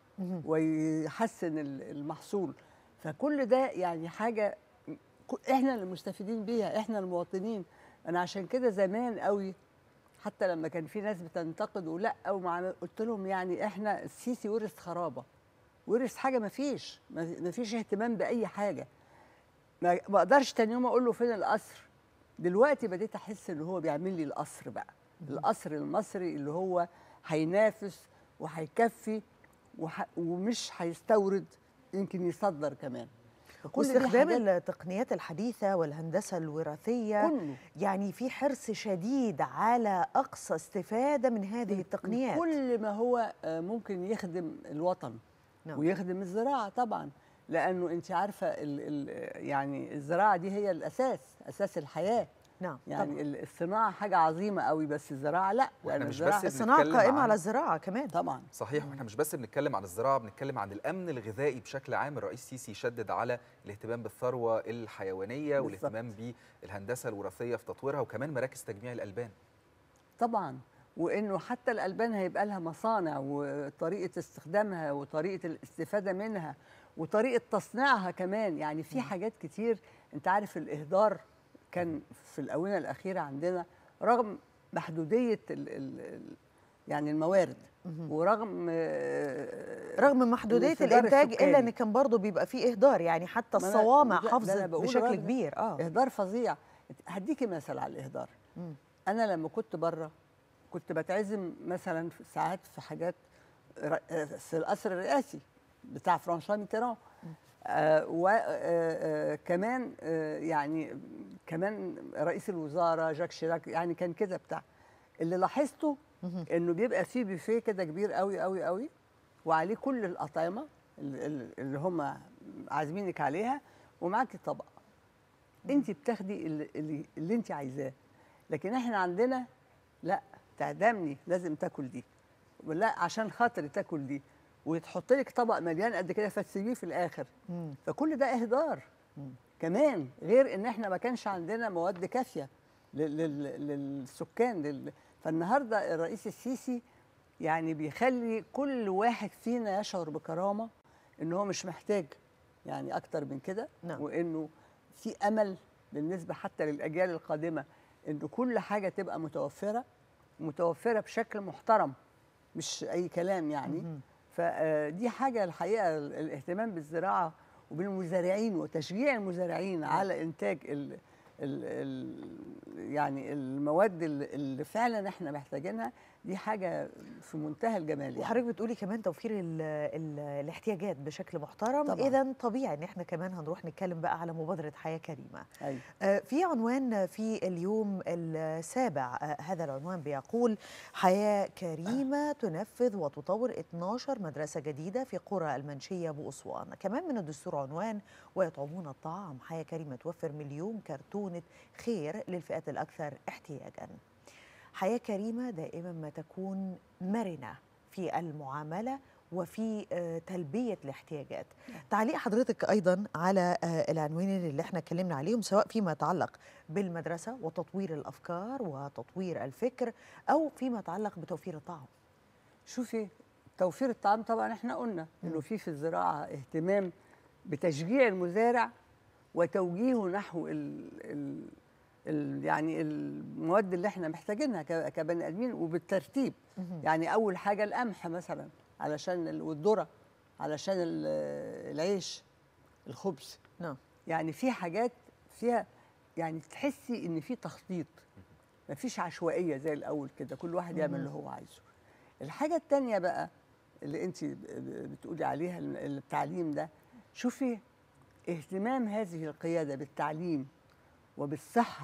ويحسن ال- المحصول فكل ده يعني حاجه ك- احنا اللي مستفيدين بيها احنا المواطنين انا عشان كده زمان قوي حتى لما كان في ناس بتنتقد ولا او مع قلت لهم يعني احنا السيسي ورث خرابه ورث حاجه ما فيش ما فيش اهتمام باي حاجه ما ما اقدرش تاني يوم اقول له فين القصر دلوقتي بديت احس ان هو بيعمل لي القصر بقى القصر المصري اللي هو هينافس وهيكفي وح... ومش هيستورد يمكن يصدر كمان فكل دي واستخدام حاجات- التقنيات الحديثة والهندسة الوراثية كله. يعني في حرص شديد على أقصى استفادة من هذه التقنيات كل ما هو آه، ممكن يخدم الوطن نعم. ويخدم الزراعه طبعا لانه انت عارفه ال ال يعني الزراعه دي هي الاساس اساس الحياه نعم يعني طبعاً. ال- الصناعه حاجه عظيمه قوي بس الزراعه لا واحنا لأن مش الزراعة- بس الصناعة بنتكلم قائمة عن- على الزراعة كمان طبعا صحيح واحنا مش بس بنتكلم عن الزراعه بنتكلم عن الامن الغذائي بشكل عام الرئيس السيسي شدد على الاهتمام بالثروه الحيوانيه بالظبط. والاهتمام بالهندسه الوراثيه في تطويرها وكمان مراكز تجميع الالبان طبعا وانه حتى الالبان هيبقى لها مصانع وطريقه استخدامها وطريقه الاستفاده منها وطريقه تصنيعها كمان يعني في حاجات كتير انت عارف الاهدار كان في الاونه الاخيره عندنا رغم محدوديه ال ال يعني الموارد ورغم آه، رغم محدودية الانفجار الإنتاج إلا السكاني. أن كان برضه بيبقى فيه إهدار يعني حتى ما أنا- الصوامع لا، ده أنا حافظت بقول بشكل رغم كبير اه اهدار فظيع هديكي مثل على الاهدار مم. انا لما كنت بره كنت بتعزم مثلا في ساعات في حاجات ر- آه، في القصر الرئاسي بتاع فرانشوا ميتيران آه وكمان آه يعني كمان رئيس الوزاره جاك شيراك يعني كان كده بتاع اللي لاحظته انه بيبقى فيه بوفيه كده كبير قوي قوي قوي وعليه كل الاطعمه اللي- اللي اللي هم عازمينك عليها ومعاكي طبق انت بتاخدي اللي, اللي, اللي انت عايزاه لكن احنا عندنا لا تعدمني لازم تاكل دي لا عشان خاطري تاكل دي وتحط لك طبق مليان قد كده فتسيبيه في الاخر مم. فكل ده اهدار كمان غير ان احنا ما كانش عندنا مواد كافيه لل- لل- للسكان لل... فالنهارده الرئيس السيسي يعني بيخلي كل واحد فينا يشعر بكرامه ان هو مش محتاج يعني اكتر من كده نعم. وانه في امل بالنسبه حتى للاجيال القادمه انه كل حاجه تبقى متوفره متوفره بشكل محترم مش اي كلام يعني فدي حاجه الحقيقه ال- الاهتمام بالزراعه وبالمزارعين وتشجيع المزارعين على انتاج ال ال ال يعني المواد اللي اللي فعلا احنا محتاجينها دي حاجه في منتهى الجمال يعني. وحضرتك بتقولي كمان توفير ال ال الاحتياجات بشكل محترم طبعاً. اذا طبيعي ان احنا كمان هنروح نتكلم بقى على مبادره حياه كريمه أيوة. آه، في عنوان في اليوم السابع آه، هذا العنوان بيقول حياه كريمه تنفذ وتطور 12 مدرسه جديده في قرى المنشيه باسوان كمان من الدستور عنوان ويطعمون الطعام حياه كريمه توفر مليون كرتونه خير للفئات الاكثر احتياجا حياة كريمة دائما ما تكون مرنة في المعاملة وفي آه، تلبية الاحتياجات تعليق حضرتك أيضا على آه، العنوانين اللي احنا اتكلمنا عليهم سواء فيما يتعلق بالمدرسة وتطوير الأفكار وتطوير الفكر أو فيما يتعلق بتوفير الطعام شوفي توفير الطعام طبعا احنا قلنا انه في في الزراعه اهتمام بتشجيع المزارع وتوجيهه نحو ال ال ال يعني المواد اللي احنا محتاجينها ك- كبني ادمين وبالترتيب يعني اول حاجه القمح مثلا علشان ال- والذره علشان ال- العيش الخبز نعم يعني في حاجات فيها يعني تحسي ان في تخطيط مفيش عشوائيه زي الاول كده كل واحد يعمل اللي هو عايزه الحاجه التانية بقى اللي انت بتقولي عليها ال- التعليم ده شوفي اهتمام هذه القياده بالتعليم وبالصحه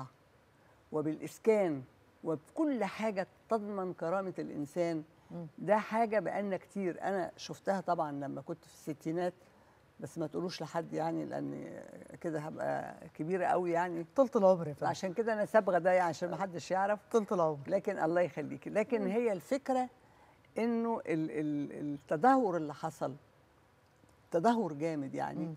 وبالاسكان وبكل حاجه تضمن كرامه الانسان ده حاجه بقالنا كتير انا شفتها طبعا لما كنت في الستينات بس ما تقولوش لحد يعني لان كده هبقى كبيره قوي يعني طولة العمر يا فندم. عشان كده انا صبغه ده يعني عشان ما حدش يعرف طولة العمر لكن الله يخليكي لكن هي الفكره انه ال- ال- التدهور اللي حصل تدهور جامد يعني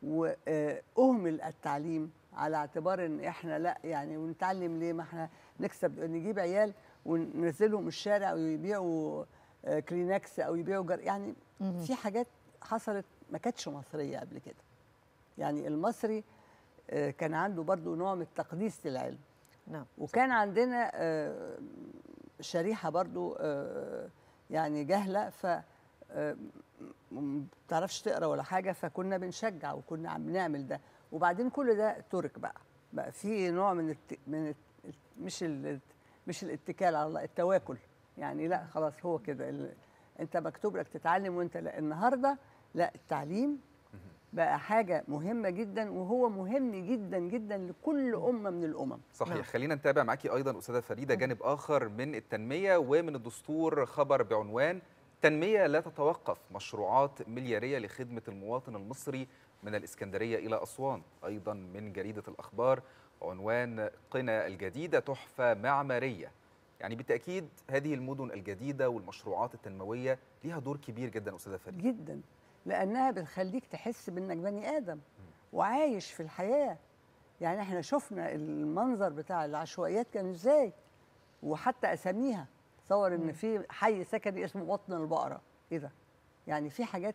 واهمل التعليم على اعتبار ان احنا لا يعني ونتعلم ليه ما احنا نكسب نجيب عيال وننزلهم الشارع ويبيعوا آه، كلينكس او يبيعوا جر يعني مهم. في حاجات حصلت ما كانتش مصريه قبل كده يعني المصري آه، كان عنده برضو نوع من التقديس للعلم نعم وكان عندنا آه، شريحه برضو آه، يعني جهله ف آه، ما بتعرفش تقرا ولا حاجه فكنا بنشجع وكنا عم بنعمل ده وبعدين كل ده ترك بقى بقى في نوع من الت... من الت... مش ال... مش الاتكال على الله التواكل يعني لا خلاص هو كده ال... انت مكتوب لك تتعلم وانت لا النهارده لا التعليم بقى حاجه مهمه جدا وهو مهم جدا جدا لكل امه من الامم صحيح خلينا نتابع معاكي ايضا استاذه فريده جانب اخر من التنميه ومن الدستور خبر بعنوان تنميه لا تتوقف مشروعات ملياريه لخدمه المواطن المصري من الاسكندريه الى اسوان ايضا من جريده الاخبار عنوان قنا الجديده تحفه معماريه يعني بالتاكيد هذه المدن الجديده والمشروعات التنمويه ليها دور كبير جدا استاذه فريده جدا لانها بتخليك تحس بانك بني ادم وعايش في الحياه يعني احنا شفنا المنظر بتاع العشوائيات كان ازاي وحتى اساميها تصور ان في حي سكني اسمه بطن البقره ايه ده يعني في حاجات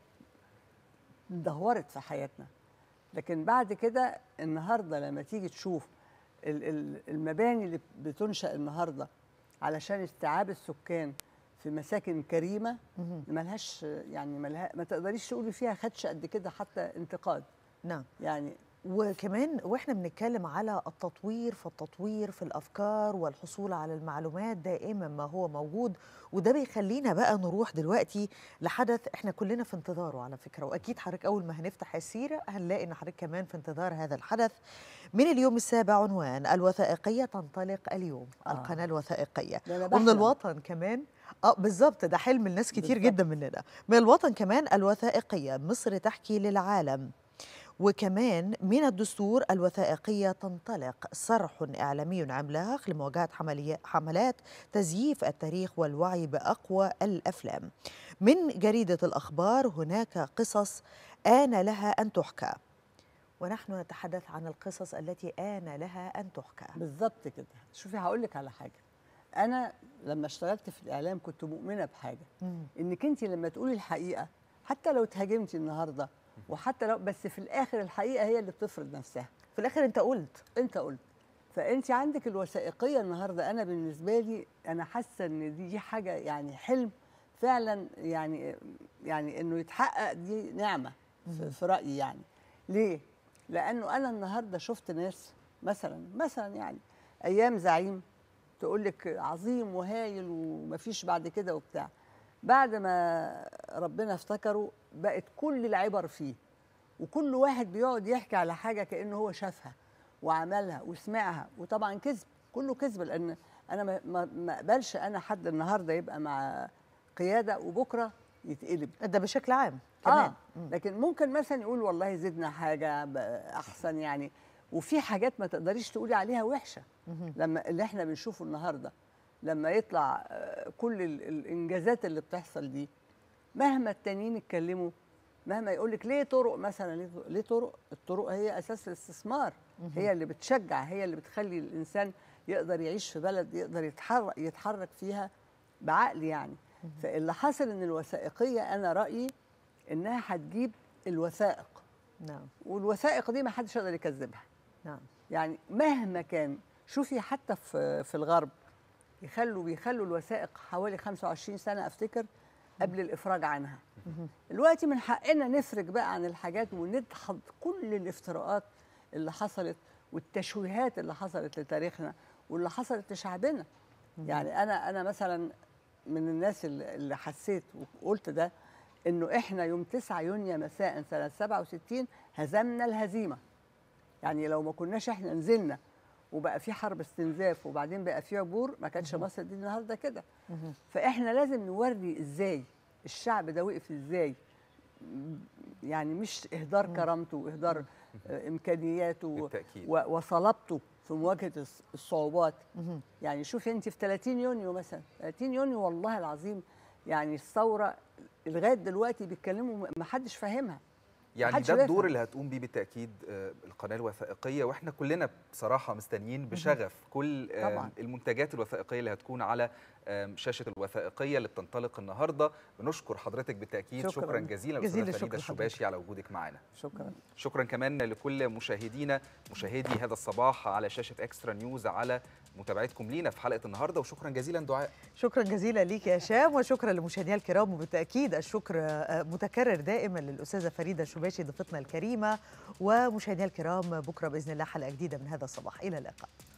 دهورت في حياتنا لكن بعد كده النهارده لما تيجي تشوف ال- ال- المباني اللي بتنشا النهارده علشان استيعاب السكان في مساكن كريمه ملهاش يعني ملها ما تقدريش تقولي فيها خدش قد كده حتى انتقاد نعم يعني وكمان واحنا بنتكلم على التطوير فالتطوير في الافكار والحصول على المعلومات دائما ما هو موجود وده بيخلينا بقى نروح دلوقتي لحدث احنا كلنا في انتظاره على فكره واكيد حضرتك اول ما هنفتح السيره هنلاقي ان حضرتك كمان في انتظار هذا الحدث من اليوم السابع عنوان الوثائقيه تنطلق اليوم آه. القناه الوثائقيه ده أنا ومن بحلم. الوطن كمان اه بالظبط ده حلم الناس كتير بالظبط. جدا مننا من الوطن كمان الوثائقيه مصر تحكي للعالم وكمان من الدستور الوثائقية تنطلق صرح إعلامي عملاق لمواجهة حملي- حملات تزييف التاريخ والوعي بأقوى الأفلام من جريدة الأخبار هناك قصص آن لها أن تحكى ونحن نتحدث عن القصص التي آن لها أن تحكى بالظبط كده شوفي هقول لك على حاجه انا لما اشتغلت في الاعلام كنت مؤمنه بحاجه مم. انك انت لما تقولي الحقيقه حتى لو اتهاجمتي النهارده وحتى لو بس في الاخر الحقيقه هي اللي بتفرض نفسها في الآخر أنت قلت انت قلت فانت عندك الوثائقيه النهارده انا بالنسبه لي انا حاسه ان دي, دي حاجه يعني حلم فعلا يعني يعني انه يتحقق دي نعمه في, في رايي يعني ليه لانه انا النهارده شفت ناس مثلا مثلا يعني ايام زعيم تقول لك عظيم وهايل ومفيش بعد كده وبتاع بعد ما ربنا افتكره بقت كل العبر فيه وكل واحد بيقعد يحكي على حاجه كانه هو شافها وعملها وسمعها وطبعا كذب كله كذب لان انا ما- ما ما اقبلش انا حد النهارده يبقى مع قياده وبكره يتقلب ده بشكل عام كمان آه لكن ممكن مثلا يقول والله زدنا حاجه ب- احسن يعني وفي حاجات ما تقدريش تقولي عليها وحشه لما اللي احنا بنشوفه النهارده لما يطلع آه، كل ال- الانجازات اللي بتحصل دي مهما التانيين يتكلموا مهما يقول لك ليه طرق مثلا ليه طرق- ليه طرق الطرق هي اساس الاستثمار مهم. هي اللي بتشجع هي اللي بتخلي الانسان يقدر يعيش في بلد يقدر يتحرك يتحرك فيها بعقل يعني فاللي حصل ان الوثائقيه انا رايي انها هتجيب الوثائق نعم والوثائق دي ما حدش يقدر يكذبها نعم يعني مهما كان شوفي حتى في في الغرب يخلوا بيخلوا الوثائق حوالي 25 سنه افتكر قبل الافراج عنها دلوقتي من حقنا نفرج بقى عن الحاجات وندحض كل الافتراءات اللي حصلت والتشويهات اللي حصلت لتاريخنا واللي حصلت لشعبنا يعني انا انا مثلا من الناس اللي اللي حسيت وقلت ده انه احنا يوم 9 يونيو مساء سنه 67 هزمنا الهزيمه يعني لو ما كناش احنا نزلنا وبقى في حرب استنزاف وبعدين بقى في عبور ما كانتش مصر دي النهارده كده فاحنا لازم نوري ازاي الشعب ده وقف ازاي يعني مش اهدار كرامته واهدار آه، امكانياته بالتأكيد. و- وصلابته في مواجهه الص- الصعوبات يعني شوفي انت في 30 يونيو مثلا 30 يونيو والله العظيم يعني الثوره لغايه دلوقتي بيتكلموا ما حدش فاهمها يعني محدش ده الدور بيفهم. اللي هتقوم بيه بالتاكيد آه، القناه الوثائقيه واحنا كلنا بصراحه مستنيين بشغف كل آه، طبعاً. المنتجات الوثائقيه اللي هتكون على آم، شاشه الوثائقيه اللي بتنطلق النهارده بنشكر حضرتك بالتاكيد شكراً. شكرا جزيلا جزيل استاذه الشكر فريده لحضرتك. الشباشي على وجودك معنا شكرا شكرا كمان لكل مشاهدينا مشاهدي هذا الصباح على شاشه اكسترا نيوز على متابعتكم لينا في حلقه النهارده وشكرا جزيلا دعاء شكرا جزيلا ليك يا هشام وشكرا لمشاهدينا الكرام وبالتاكيد الشكر آه، متكرر دائما للاستاذه فريده شباشي ضيفتنا الكريمه ومشاهدينا الكرام بكره باذن الله حلقه جديده من هذا الصباح الى اللقاء